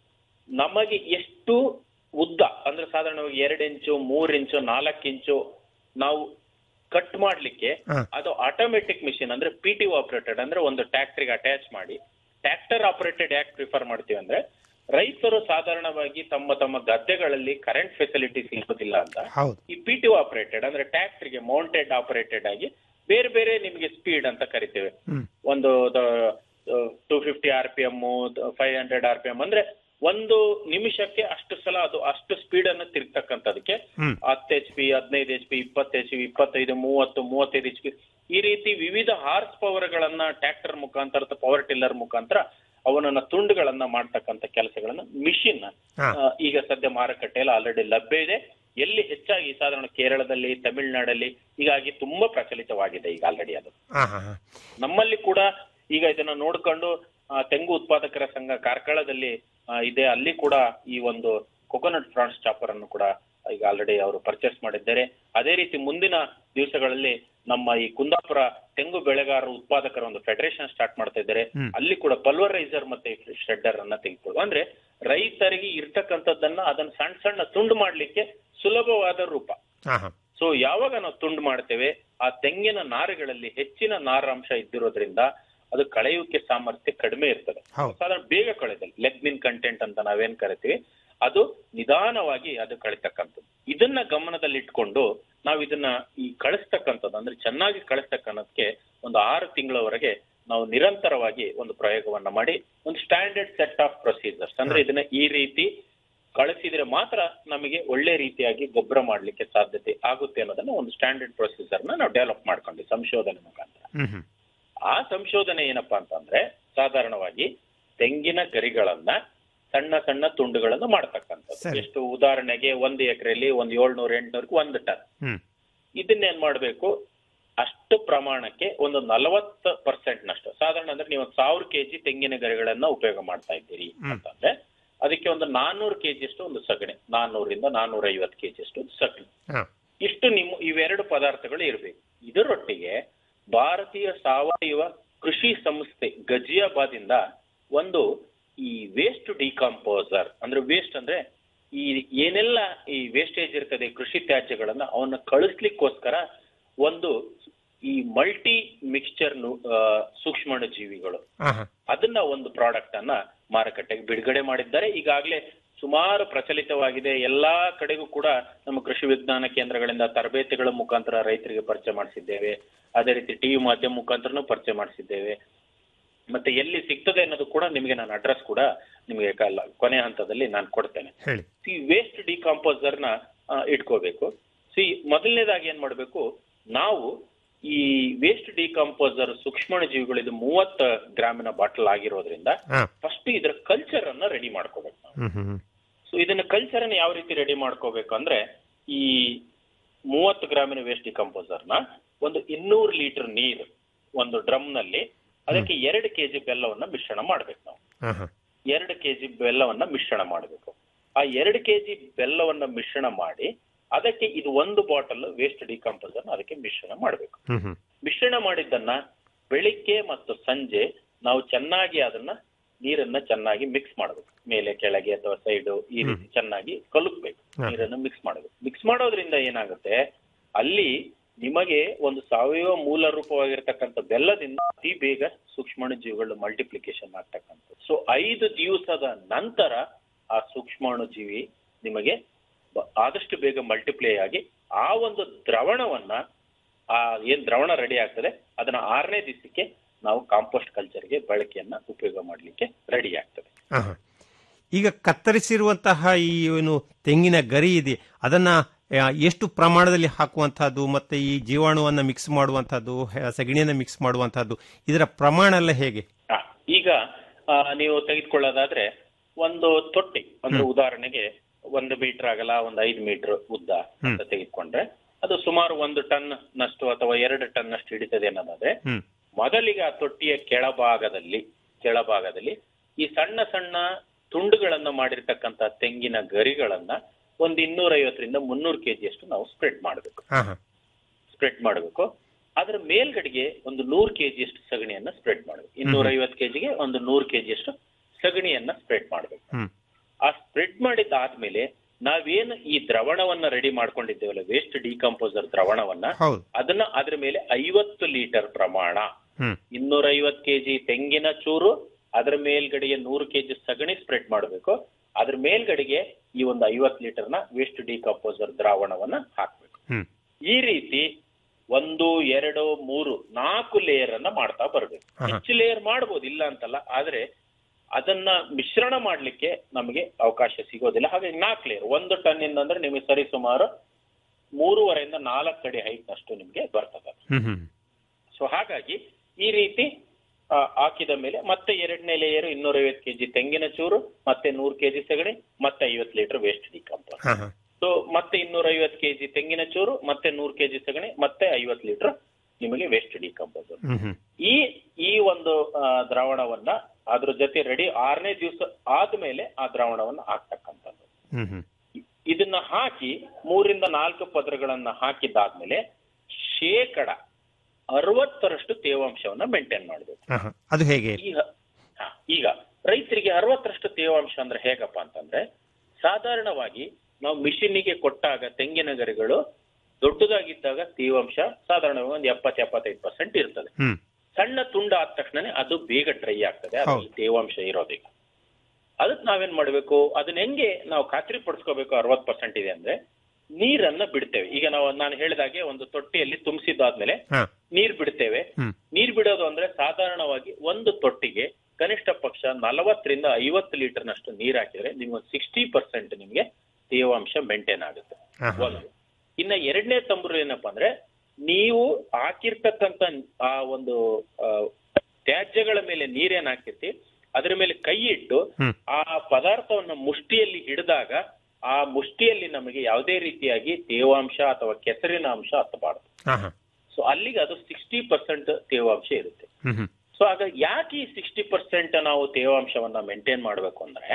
ನಮಗೆ ಎಷ್ಟು ಉದ್ದ ಅಂದ್ರೆ ಸಾಧಾರಣವಾಗಿ ಎರಡು ಇಂಚು ಮೂರ್ ಇಂಚು ನಾಲ್ಕು ಇಂಚು ನಾವು ಕಟ್ ಮಾಡ್ಲಿಕ್ಕೆ ಹಾ. ಅದು ಆಟೋಮೆಟಿಕ್ ಮಿಷಿನ್ ಅಂದ್ರೆ ಪಿ ಟಿ ಆಪರೇಟೆಡ್ ಅಂದ್ರೆ ಒಂದು ಟ್ಯಾಕ್ಟ್ರಿಗೆ ಅಟ್ಯಾಚ್ ಮಾಡಿ ಟ್ರ್ಯಾಕ್ಟರ್ ಆಪರೇಟೆಡ್ ಯಾಕೆ ಪ್ರಿಫರ್ ಮಾಡ್ತೀವಿ ಅಂದ್ರೆ ರೈತರು ಸಾಧಾರಣವಾಗಿ ತಮ್ಮ ತಮ್ಮ ಗದ್ದೆಗಳಲ್ಲಿ ಕರೆಂಟ್ ಫೆಸಿಲಿಟಿ ಸಿಗೋದಿಲ್ಲ ಅಂತ ಹೌದು ಈ ಪಿ ಟಿ ಆಪರೇಟೆಡ್ ಅಂದ್ರೆ ಟ್ಯಾಕ್ಟ್ರಿಗೆ ಮೌಂಟೆಡ್ ಆಪರೇಟೆಡ್ ಆಗಿ ಬೇರೆ ಬೇರೆ ನಿಮಗೆ ಸ್ಪೀಡ್ ಅಂತ ಕರಿತೇವೆ ಹ್ಮ್ ಒಂದು two fifty R P M five hundred R P M ಅಂದ್ರೆ ಒಂದು ನಿಮಿಷಕ್ಕೆ ಅಷ್ಟು ಸಲ ಅದು ಅಷ್ಟು ಸ್ಪೀಡ್ ಅನ್ನು ತಿರುಗ್ತಕ್ಕಂಥದಕ್ಕೆ ಹ್ಮ್. ಹತ್ತು ಎಚ್ ಪಿ ಹದಿನೈದು ಎಚ್ ಪಿ ಇಪ್ಪತ್ತು ಎಚ್ ಪಿ ಇಪ್ಪತ್ತೈದು ಮೂವತ್ತು ಮೂವತ್ತೈದು ಎಚ್ ಪಿ ಈ ರೀತಿ ವಿವಿಧ ಹಾರ್ಸ್ ಪವರ್ ಗಳನ್ನ ಟ್ರ್ಯಾಕ್ಟರ್ ಮುಖಾಂತರ ಅಥವಾ ಪವರ್ ಟಿಲ್ಲರ್ ಮುಖಾಂತರ ಅವನನ್ನ ತುಂಡುಗಳನ್ನ ಮಾಡ್ತಕ್ಕಂಥ ಕೆಲಸಗಳನ್ನ ಮಿಷಿನ್ ಹಾ. ಈಗ ಸದ್ಯ ಮಾರುಕಟ್ಟೆಯಲ್ಲಿ ಆಲ್ರೆಡಿ ಲಭ್ಯ ಇದೆ ಎಲ್ಲಿ ಹೆಚ್ಚಾಗಿ ಸಾಧಾರಣ ಕೇರಳದಲ್ಲಿ ತಮಿಳುನಾಡಲ್ಲಿ ಹೀಗಾಗಿ ತುಂಬಾ ಪ್ರಚಲಿತವಾಗಿದೆ ಈಗ ಆಲ್ರೆಡಿ ಅದು ಹಾ ಹಾ ಹಾ ನಮ್ಮಲ್ಲಿ ಕೂಡ ಈಗ ಇದನ್ನ ನೋಡ್ಕೊಂಡು ಆ, ತೆಂಗು ಉತ್ಪಾದಕರ ಸಂಘ ಕಾರ್ಕಳದಲ್ಲಿ ಆ, ಇದೆ ಅಲ್ಲಿ ಕೂಡ ಈ ಒಂದು ಕೊಕೊನಟ್ ಫ್ರಾನ್ಸ್ ಚಾಪರ್ ಅನ್ನು ಕೂಡ ಈಗ ಆಲ್ರೆಡಿ ಅವರು ಪರ್ಚೇಸ್ ಮಾಡಿದ್ದಾರೆ ಅದೇ ರೀತಿ ಮುಂದಿನ ದಿವಸಗಳಲ್ಲಿ ನಮ್ಮ ಈ ಕುಂದಾಪುರ ತೆಂಗು ಬೆಳೆಗಾರರ ಉತ್ಪಾದಕರ ಒಂದು ಫೆಡರೇಷನ್ ಸ್ಟಾರ್ಟ್ ಮಾಡ್ತಾ ಇದ್ದಾರೆ ಹ್ಮ್. ಅಲ್ಲಿ ಕೂಡ ಪಲ್ವರೈಸರ್ ಮತ್ತೆ ಶ್ರೆಡ್ಡರ್ ಅನ್ನ ತೆಗೆದುಕೊಳ್ಳುವ ಅಂದ್ರೆ ರೈತರಿಗೆ ಇರ್ತಕ್ಕಂಥದ್ದನ್ನ ಅದನ್ನ ಸಣ್ಣ ಸಣ್ಣ ತುಂಡು ಮಾಡ್ಲಿಕ್ಕೆ ಸುಲಭವಾದ ರೂಪ ಹಾ ಹಾ ಸೊ ಯಾವಾಗ ನಾವು ತುಂಡು ಮಾಡ್ತೇವೆ ಆ ತೆಂಗಿನ ನಾರುಗಳಲ್ಲಿ ಹೆಚ್ಚಿನ ನಾರಾಂಶ ಇದ್ದಿರೋದ್ರಿಂದ ಅದು ಕಳೆಯುವಿಕೆ ಸಾಮರ್ಥ್ಯ ಕಡಿಮೆ ಇರ್ತದೆ ಹೌದು. ಸಾಧಾರಣ ಬೇಗ ಕಳೆದಲ್ಲಿ ಲೆಗ್ನಿನ್ ಕಂಟೆಂಟ್ ಅಂತ ನಾವೇನ್ ಕರಿತೀವಿ ಅದು ನಿಧಾನವಾಗಿ ಅದು ಕಳಿತಕ್ಕಂಥದ್ದು ಇದನ್ನ ಗಮನದಲ್ಲಿಟ್ಕೊಂಡು ನಾವು ಇದನ್ನ ಈ ಕಳಿಸ್ತಕ್ಕಂಥದ್ದು ಅಂದ್ರೆ ಚೆನ್ನಾಗಿ ಕಳಿಸ್ತಕ್ಕನ್ನೋದಕ್ಕೆ ಒಂದು ಆರು ತಿಂಗಳವರೆಗೆ ನಾವು ನಿರಂತರವಾಗಿ ಒಂದು ಪ್ರಯೋಗವನ್ನ ಮಾಡಿ ಒಂದು ಸ್ಟ್ಯಾಂಡರ್ಡ್ ಸೆಟ್ ಆಫ್ ಪ್ರೊಸೀಜರ್ಸ್ ಅಂದ್ರೆ ಇದನ್ನ ಈ ರೀತಿ ಕಳಿಸಿದ್ರೆ ಮಾತ್ರ ನಮಗೆ ಒಳ್ಳೆ ರೀತಿಯಾಗಿ ಗೊಬ್ಬರ ಮಾಡ್ಲಿಕ್ಕೆ ಸಾಧ್ಯತೆ ಆಗುತ್ತೆ ಅನ್ನೋದನ್ನ ಒಂದು ಸ್ಟ್ಯಾಂಡರ್ಡ್ ಪ್ರೊಸೀಜರ್ ನ ನಾವು ಡೆವಲಪ್ ಮಾಡ್ಕೊಂಡ್ವಿ ಸಂಶೋಧನೆ ಮುಖಾಂತರ ಹ್ಮ್ ಹ್ಮ್ ಆ ಸಂಶೋಧನೆ ಏನಪ್ಪಾ ಅಂತಂದ್ರೆ ಸಾಧಾರಣವಾಗಿ ತೆಂಗಿನ ಗರಿಗಳನ್ನ ಸಣ್ಣ ಸಣ್ಣ ತುಂಡುಗಳನ್ನು ಮಾಡ್ತಕ್ಕಂಥದ್ದು ಸರಿ. ಎಷ್ಟು ಉದಾಹರಣೆಗೆ ಒಂದು ಎಕರೆಯಲ್ಲಿ ಒಂದ್ ಏಳ್ನೂರ ಎಂಟ್ನೂರ್ಗೆ ಒಂದು ಟನ್ ಹ್ಮ್ ಇದನ್ನೇನ್ ಮಾಡ್ಬೇಕು ಅಷ್ಟು ಪ್ರಮಾಣಕ್ಕೆ ಒಂದು ನಲವತ್ತು ಪರ್ಸೆಂಟ್ ನಷ್ಟು ಸಾಧಾರಣ ಅಂದ್ರೆ ನೀವು ಒಂದು ಸಾವಿರ ಕೆಜಿ ತೆಂಗಿನ ಗರಿಗಳನ್ನ ಉಪಯೋಗ ಮಾಡ್ತಾ ಇದ್ದೀರಿ ಹ್ಮ್. ಅಂತಂದ್ರೆ ಅದಕ್ಕೆ ಒಂದು ನಾನ್ನೂರು ಕೆಜಿ ಅಷ್ಟು ಒಂದು ಸಗಣಿ ನಾನ್ನೂರಿಂದ ನಾನ್ನೂರ ಐವತ್ತು ಕೆಜಿ ಅಷ್ಟು ಒಂದು ಸಗಣಿ ಹಾ ಇಷ್ಟು ನಿಮ್ಮ ಇವೆರಡು ಪದಾರ್ಥಗಳು ಇರಬೇಕು ಇದರೊಟ್ಟಿಗೆ ಭಾರತೀಯ ಸಾವಯವ ಕೃಷಿ ಸಂಸ್ಥೆ ಗಜಿಯಾಬಾದ್ ಇಂದ ಒಂದು ಈ ವೇಸ್ಟ್ ಡಿಕಾಂಪೋಸರ್ ಅಂದ್ರೆ ವೇಸ್ಟ್ ಅಂದ್ರೆ ಈ ಏನೆಲ್ಲ ಈ ವೇಸ್ಟೇಜ್ ಇರ್ತದೆ ಕೃಷಿ ತ್ಯಾಜ್ಯಗಳನ್ನ ಅವನ್ನ ಕಳಿಸ್ಲಿಕ್ಕೋಸ್ಕರ ಒಂದು ಈ ಮಲ್ಟಿ ಮಿಕ್ಸ್ಚರ್ ಸೂಕ್ಷ್ಮಾಣು ಜೀವಿಗಳು ಹಾ ಹಾ ಅದನ್ನ ಒಂದು ಪ್ರಾಡಕ್ಟ್ ಅನ್ನ ಮಾರುಕಟ್ಟೆಗೆ ಬಿಡುಗಡೆ ಮಾಡಿದ್ದಾರೆ ಈಗಾಗಲೇ ಸುಮಾರು ಪ್ರಚಲಿತವಾಗಿದೆ ಎಲ್ಲಾ ಕಡೆಗೂ ಕೂಡ ನಮ್ಮ ಕೃಷಿ ವಿಜ್ಞಾನ ಕೇಂದ್ರಗಳಿಂದ ತರಬೇತಿಗಳ ಮುಖಾಂತರ ರೈತರಿಗೆ ಪರಿಚಯ ಮಾಡಿಸಿದ್ದೇವೆ ಅದೇ ರೀತಿ ಟಿವಿ ಮಾಧ್ಯಮ ಮುಖಾಂತರನೂ ಪರಿಚಯ ಮಾಡಿಸಿದ್ದೇವೆ ಮತ್ತೆ ಎಲ್ಲಿ ಸಿಗ್ತದೆ ಅನ್ನೋದು ಕೂಡ ನಿಮಗೆ ನಾನು ಅಡ್ರೆಸ್ ಕೂಡ ನಿಮಗೆ ಕಲ್ಲ ಕೊನೆ ಹಂತದಲ್ಲಿ ನಾನು ಕೊಡ್ತೇನೆ ಹೇಳಿ ಸಿ ವೇಸ್ಟ್ ಡಿಕಾಂಪೋಸರ್ ನ ಆ, ಇಟ್ಕೋಬೇಕು ಸಿ ಮೊದಲನೇದಾಗಿ ಏನ್ ಮಾಡ್ಬೇಕು ನಾವು ಈ ವೇಸ್ಟ್ ಡಿಕಾಂಪೋಸರ್ ಸೂಕ್ಷ್ಮಾಣು ಜೀವಿಗಳು ಇದು ಮೂವತ್ತ ಗ್ರಾಮಿನ ಬಾಟಲ್ ಆಗಿರೋದ್ರಿಂದ ಹಾ ಫಸ್ಟ್ ಇದರ ಕಲ್ಚರ್ ಅನ್ನ ರೆಡಿ ಮಾಡ್ಕೋಬೇಕು ನಾವು ಹ್ಮ್ ಹ್ಮ್ ಹ್ಮ್ ಸೊ ಇದನ್ನ ಕಲ್ಚರ್ ಅನ್ನ ಯಾವ ರೀತಿ ರೆಡಿ ಮಾಡ್ಕೋಬೇಕು ಅಂದ್ರೆ ಈ ಮೂವತ್ತು ಗ್ರಾಮಿನ ವೇಸ್ಟ್ ಡಿಕಂಪೋಸರ್ ನ ಒಂದು ಇನ್ನೂರು ಲೀಟರ್ ನೀರು ಒಂದು ಡ್ರಮ್ ನಲ್ಲಿ ಅದಕ್ಕೆ ಎರಡು ಕೆಜಿ ಬೆಲ್ಲವನ್ನ ಮಿಶ್ರಣ ಮಾಡ್ಬೇಕು ನಾವು ಹಾ ಹಾ ಎರಡು ಕೆಜಿ ಬೆಲ್ಲವನ್ನ ಮಿಶ್ರಣ ಮಾಡಬೇಕು ಆ ಎರಡು ಕೆಜಿ ಬೆಲ್ಲವನ್ನ ಮಿಶ್ರಣ ಮಾಡಿ ಅದಕ್ಕೆ ಇದು ಒಂದು ಬಾಟಲ್ ವೇಸ್ಟ್ ಡಿಕಂಪೋಸರ್ ಅದಕ್ಕೆ ಮಿಶ್ರಣ ಮಾಡಬೇಕು ಹ್ಮ್ ಹ್ಮ್ ಮಿಶ್ರಣ ಮಾಡಿದ್ದನ್ನ ಬೆಳಿಗ್ಗೆ ಮತ್ತು ಸಂಜೆ ನಾವು ಚೆನ್ನಾಗಿ ಅದನ್ನ ನೀರನ್ನ ಚೆನ್ನಾಗಿ ಮಿಕ್ಸ್ ಮಾಡಬೇಕು ಮೇಲೆ ಕೆಳಗೆ ಅಥವಾ ಸೈಡ್ ಈ ರೀತಿ ಚೆನ್ನಾಗಿ ಕಲುಕ್ಬೇಕು ಹಾ. ನೀರನ್ನು ಮಿಕ್ಸ್ ಮಾಡಬೇಕು ಮಿಕ್ಸ್ ಮಾಡೋದ್ರಿಂದ ಏನಾಗುತ್ತೆ ಅಲ್ಲಿ ನಿಮಗೆ ಒಂದು ಸಾವಯವ ಮೂಲ ರೂಪವಾಗಿರ್ತಕ್ಕಂಥ ಬೆಲ್ಲದಿಂದ ಅತಿ ಬೇಗ ಸೂಕ್ಷ್ಮಾಣು ಜೀವಿಗಳು ಮಲ್ಟಿಪ್ಲಿಕೇಶನ್ ಆಗ್ತಕ್ಕಂಥದ್ದು ಸೊ ಐದು ದಿವಸದ ನಂತರ ಆ ಸೂಕ್ಷ್ಮಾಣು ಜೀವಿ ನಿಮಗೆ ಬ- ಆದಷ್ಟು ಬೇಗ ಮಲ್ಟಿಪ್ಲೈ ಆಗಿ ಆ ಒಂದು ದ್ರವಣವನ್ನ ಆ ಏನ್ ದ್ರವಣ ರೆಡಿ ಆಗ್ತದೆ ಅದನ್ನ ಆರನೇ ದಿವಸಕ್ಕೆ ನಾವು ಕಾಂಪೋಸ್ಟ್ ಕಲ್ಚರ್ಗೆ ಬಳಕೆಯನ್ನ ಉಪಯೋಗ ಮಾಡ್ಲಿಕ್ಕೆ ರೆಡಿ ಆಗ್ತದೆ ಹಾ, ಹಾ. ಈಗ ಕತ್ತರಿಸಿರುವಂತಹ ಈ ಏನು ತೆಂಗಿನ ಗರಿ ಇದೆ ಅದನ್ನ ಆ, ಎಷ್ಟು ಪ್ರಮಾಣದಲ್ಲಿ ಹಾಕುವಂತಹದ್ದು ಮತ್ತೆ ಈ ಜೀವಾಣುವನ್ನ ಮಿಕ್ಸ್ ಮಾಡುವಂತಹದ್ದು ಹೆ- ಸಗಣಿಯನ್ನ ಮಿಕ್ಸ್ ಮಾಡುವಂತಹದ್ದು ಇದರ ಪ್ರಮಾಣ ಎಲ್ಲ ಹೇಗೆ ಆ, ಈಗ ಆ, ನೀವು ತೆಗೆದುಕೊಳ್ಳೋದಾದ್ರೆ ಒಂದು ತೊಟ್ಟಿ ಅಂದ್ರೆ ಉದಾಹರಣೆಗೆ ಒಂದು ಮೀಟರ್ ಆಗಲ್ಲ ಒಂದು ಐದು ಮೀಟರ್ ಉದ್ದ ಅಂತ ತೆಗೆದುಕೊಂಡ್ರೆ ಅದು ಸುಮಾರು ಒಂದು ಟನ್ ನಷ್ಟು ಅಥವಾ ಎರಡು ಟನ್ ನಷ್ಟು ಹಿಡಿತದೆ ಅನ್ನೋದಾದ್ರೆ ಹ್ಮ್ ಮೊದಲಿಗೆ ಆ ತೊಟ್ಟಿಯ ಕೆಳಭಾಗದಲ್ಲಿ ಕೆಳಭಾಗದಲ್ಲಿ ಈ ಸಣ್ಣ ಸಣ್ಣ ತುಂಡುಗಳನ್ನು ಮಾಡಿರ್ತಕ್ಕಂಥ ತೆಂಗಿನ ಗರಿಗಳನ್ನ ಒಂದು ಇನ್ನೂರ ಐವತ್ತರಿಂದ ಮುನ್ನೂರು ಕೆಜಿಯಷ್ಟು ನಾವು ಸ್ಪ್ರೆಡ್ ಮಾಡಬೇಕು ಹಾ ಹಾ ಸ್ಪ್ರೆಡ್ ಮಾಡಬೇಕು ಅದರ ಮೇಲ್ಗಡೆಗೆ ಒಂದು ನೂರು ಕೆಜಿಯಷ್ಟು ಸಗಣಿಯನ್ನ ಸ್ಪ್ರೆಡ್ ಮಾಡಬೇಕು ಇನ್ನೂರ ಐವತ್ತು ಕೆಜಿಗೆ ಒಂದು ನೂರು ಕೆಜಿಯಷ್ಟು ಸಗಣಿಯನ್ನ ಸ್ಪ್ರೆಡ್ ಮಾಡಬೇಕು ಹ್ಮ್ ಆ ಸ್ಪ್ರೆಡ್ ಮಾಡಿದ್ದಾದ್ಮೇಲೆ ನಾವೇನು ಈ ದ್ರವಣವನ್ನ ರೆಡಿ ಮಾಡ್ಕೊಂಡಿದ್ದೇವಲ್ಲ ವೇಸ್ಟ್ ಡಿಕಂಪೋಸರ್ ದ್ರವಣವನ್ನ ಹೌದು ಅದನ್ನ ಅದ್ರ ಮೇಲೆ ಐವತ್ತು ಲೀಟರ್ ಪ್ರಮಾಣ ಹ್ಮ್ ಇನ್ನೂರ ಐವತ್ತು ಕೆಜಿ ತೆಂಗಿನ ಚೂರು ಅದರ ಮೇಲ್ಗಡೆಗೆ ನೂರು ಕೆಜಿ ಸಗಣಿ ಸ್ಪ್ರೆಡ್ ಮಾಡಬೇಕು ಅದ್ರ ಮೇಲ್ಗಡೆಗೆ ಈ ಒಂದು ಐವತ್ತು ಲೀಟರ್ನ ವೇಸ್ಟ್ ಡಿಕಂಪೋಸರ್ ದ್ರಾವಣವನ್ನ ಹಾಕ್ಬೇಕು ಹ್ಮ್ ಈ ರೀತಿ ಒಂದು ಎರಡು ಮೂರು ನಾಲ್ಕು ಲೇಯರ್ ಅನ್ನ ಮಾಡ್ತಾ ಬರ್ಬೇಕು ಆಹಾ. ಹೆಚ್ಚು ಲೇಯರ್ ಮಾಡ್ಬೋದು ಇಲ್ಲ ಅಂತಲ್ಲ ಆದ್ರೆ ಅದನ್ನ ಮಿಶ್ರಣ ಮಾಡ್ಲಿಕ್ಕೆ ನಮಗೆ ಅವಕಾಶ ಸಿಗೋದಿಲ್ಲ ಹಾಗಾಗಿ ನಾಲ್ಕು ಲೇಯರ್ ಒಂದು ಟನ್ ಇಂದ ಅಂದ್ರೆ ನಿಮಗೆ ಸರಿ ಸುಮಾರು ಮೂರುವರೆಯಿಂದ ನಾಲ್ಕು ಅಡಿ ಹೈಟ್ ಅಷ್ಟು ನಿಮಗೆ ಬರ್ತದೆ ಹ್ಮ್ ಹ್ಮ್ ಸೊ ಹಾಗಾಗಿ ಈ ರೀತಿ ಆ, ಹಾಕಿದ ಮೇಲೆ ಮತ್ತೆ ಎರಡನೇ ಲೇಯರ್ ಇನ್ನೂರೈವತ್ತು ಕೆಜಿ ತೆಂಗಿನ ಚೂರು ಮತ್ತೆ ನೂರು ಕೆಜಿ ಸಗಣಿ ಮತ್ತೆ ಐವತ್ತು ಲೀಟರ್ ವೇಸ್ಟ್ ಡಿಕಂಪೋಸ್ ಹಾ ಹಾ ಸೊ ಮತ್ತೆ ಇನ್ನೂರೈವತ್ತು ಕೆಜಿ ತೆಂಗಿನ ಚೂರು ಮತ್ತೆ ನೂರು ಕೆಜಿ ಸಗಣಿ ಮತ್ತೆ ಐವತ್ತು ಲೀಟರ್ ನಿಮಗೆ ವೇಸ್ಟ್ ಡಿಕಂಪೋಸ್ ಹ್ಮ್ ಹ್ಮ್ ಈ ಈ ಒಂದು ಆ, ದ್ರಾವಣವನ್ನ ಅದ್ರ ಜೊತೆ ರೆಡಿ ಆರನೇ ದಿವಸ ಆದ್ಮೇಲೆ ಆ ದ್ರಾವಣವನ್ನ ಹಾಕ್ತಕ್ಕಂಥದ್ದು ಹ್ಮ್ ಹ್ಮ್ ಇದನ್ನ ಹಾಕಿ ಮೂರಿಂದ ನಾಲ್ಕು ಪದರಗಳನ್ನ ಹಾಕಿದ್ದಾದ್ಮೇಲೆ ಶೇಕಡ ಅರವತ್ತರಷ್ಟು ತೇವಾಂಶವನ್ನ ಮೇಂಟೈನ್ ಮಾಡಬೇಕು ಹಾ ಹಾ ಅದು ಹೇಗೆ ಈಗ ಹಾ, ಈಗ ರೈತರಿಗೆ ಅರವತ್ತರಷ್ಟು ತೇವಾಂಶ ಅಂದ್ರೆ ಹೇಗಪ್ಪ ಅಂತಂದ್ರೆ ಸಾಧಾರಣವಾಗಿ ನಾವು ಮಿಷಿನಿಗೆ ಕೊಟ್ಟಾಗ ತೆಂಗಿನ ಗರಿಗಳು ದೊಡ್ಡದಾಗಿದ್ದಾಗ ತೇವಾಂಶ ಸಾಧಾರಣವಾಗಿ ಒಂದು ಎಪ್ಪತ್ತು ಎಪ್ಪತ್ತೈದು ಪರ್ಸೆಂಟ್ ಇರ್ತದೆ ಹ್ಮ್ ಸಣ್ಣ ತುಂಡ ಆದ ತಕ್ಷಣನೇ ಅದು ಬೇಗ ಡ್ರೈ ಆಗ್ತದೆ ಅದ್ರಲ್ಲಿ ಹೌದು. ತೇವಾಂಶ ಇರೋದೀಗ ಅದಕ್ಕೆ ನಾವೇನ್ ಮಾಡ್ಬೇಕು ಅದನ್ನ ಹೆಂಗೆ ನಾವು ಖಾತ್ರಿ ಪಡಿಸ್ಕೋಬೇಕು ಅರವತ್ ಪರ್ಸೆಂಟ್ ಇದೆ ಅಂದ್ರೆ ನೀರನ್ನ ಬಿಡ್ತೇವೆ ಈಗ ನಾವು ನಾನು ಹೇಳಿದಾಗೆ ಒಂದು ತೊಟ್ಟಿಯಲ್ಲಿ ತುಂಬಿಸಿದ್ದಾದ್ಮೇಲೆ ಹಾ ನೀರ್ ಬಿಡ್ತೇವೆ ಹ್ಮ್ ನೀರ್ ಬಿಡೋದು ಅಂದ್ರೆ ಸಾಧಾರಣವಾಗಿ ಒಂದು ತೊಟ್ಟಿಗೆ ಕನಿಷ್ಠ ಪಕ್ಷ ನಲವತ್ತರಿಂದ ಐವತ್ತು ಲೀಟರ್ನಷ್ಟು ನೀರ್ ಹಾಕಿದ್ರೆ ನಿಮ್ಗೆ ಸಿಕ್ಸ್ಟಿ ಪರ್ಸೆಂಟ್ ನಿಮ್ಗೆ ತೇವಾಂಶ ಮೇಂಟೈನ್ ಆಗುತ್ತೆ ಹಾ, ಹಾ. ಒಂದು ಇನ್ನ ಎರಡನೇ ತಂಬರು ಏನಪ್ಪಾ ಅಂದ್ರೆ ನೀವು ಹಾಕಿರ್ತಕ್ಕಂತ ಆ ಒಂದು ಆ, ತ್ಯಾಜ್ಯಗಳ ಮೇಲೆ ನೀರೇನ್ ಹಾಕಿರ್ತಿ ಅದ್ರ ಮೇಲೆ ಕೈ ಇಟ್ಟು ಹ್ಮ್. ಆ ಪದಾರ್ಥವನ್ನ ಮುಷ್ಟಿಯಲ್ಲಿ ಹಿಡಿದಾಗ ಆ ಮುಷ್ಟಿಯಲ್ಲಿ ನಮಗೆ ಯಾವುದೇ ರೀತಿಯಾಗಿ ತೇವಾಂಶ ಅಥವಾ ಕೆಸರಿನ ಅಂಶ ಹತ್ತಬಾರದು ಹಾ ಹಾ ಸೊ ಅಲ್ಲಿಗೆ ಅದು ಸಿಕ್ಸ್ಟಿ ಪರ್ಸೆಂಟ್ ತೇವಾಂಶ ಇರುತ್ತೆ ಹ್ಮ್ ಹ್ಮ್ ಸೊ ಆಗ ಯಾಕೆ ಈ ಸಿಕ್ಸ್ಟಿ ಪರ್ಸೆಂಟ್ ನಾವು ತೇವಾಂಶವನ್ನ ಮೇಂಟೈನ್ ಮಾಡಬೇಕು ಅಂದ್ರೆ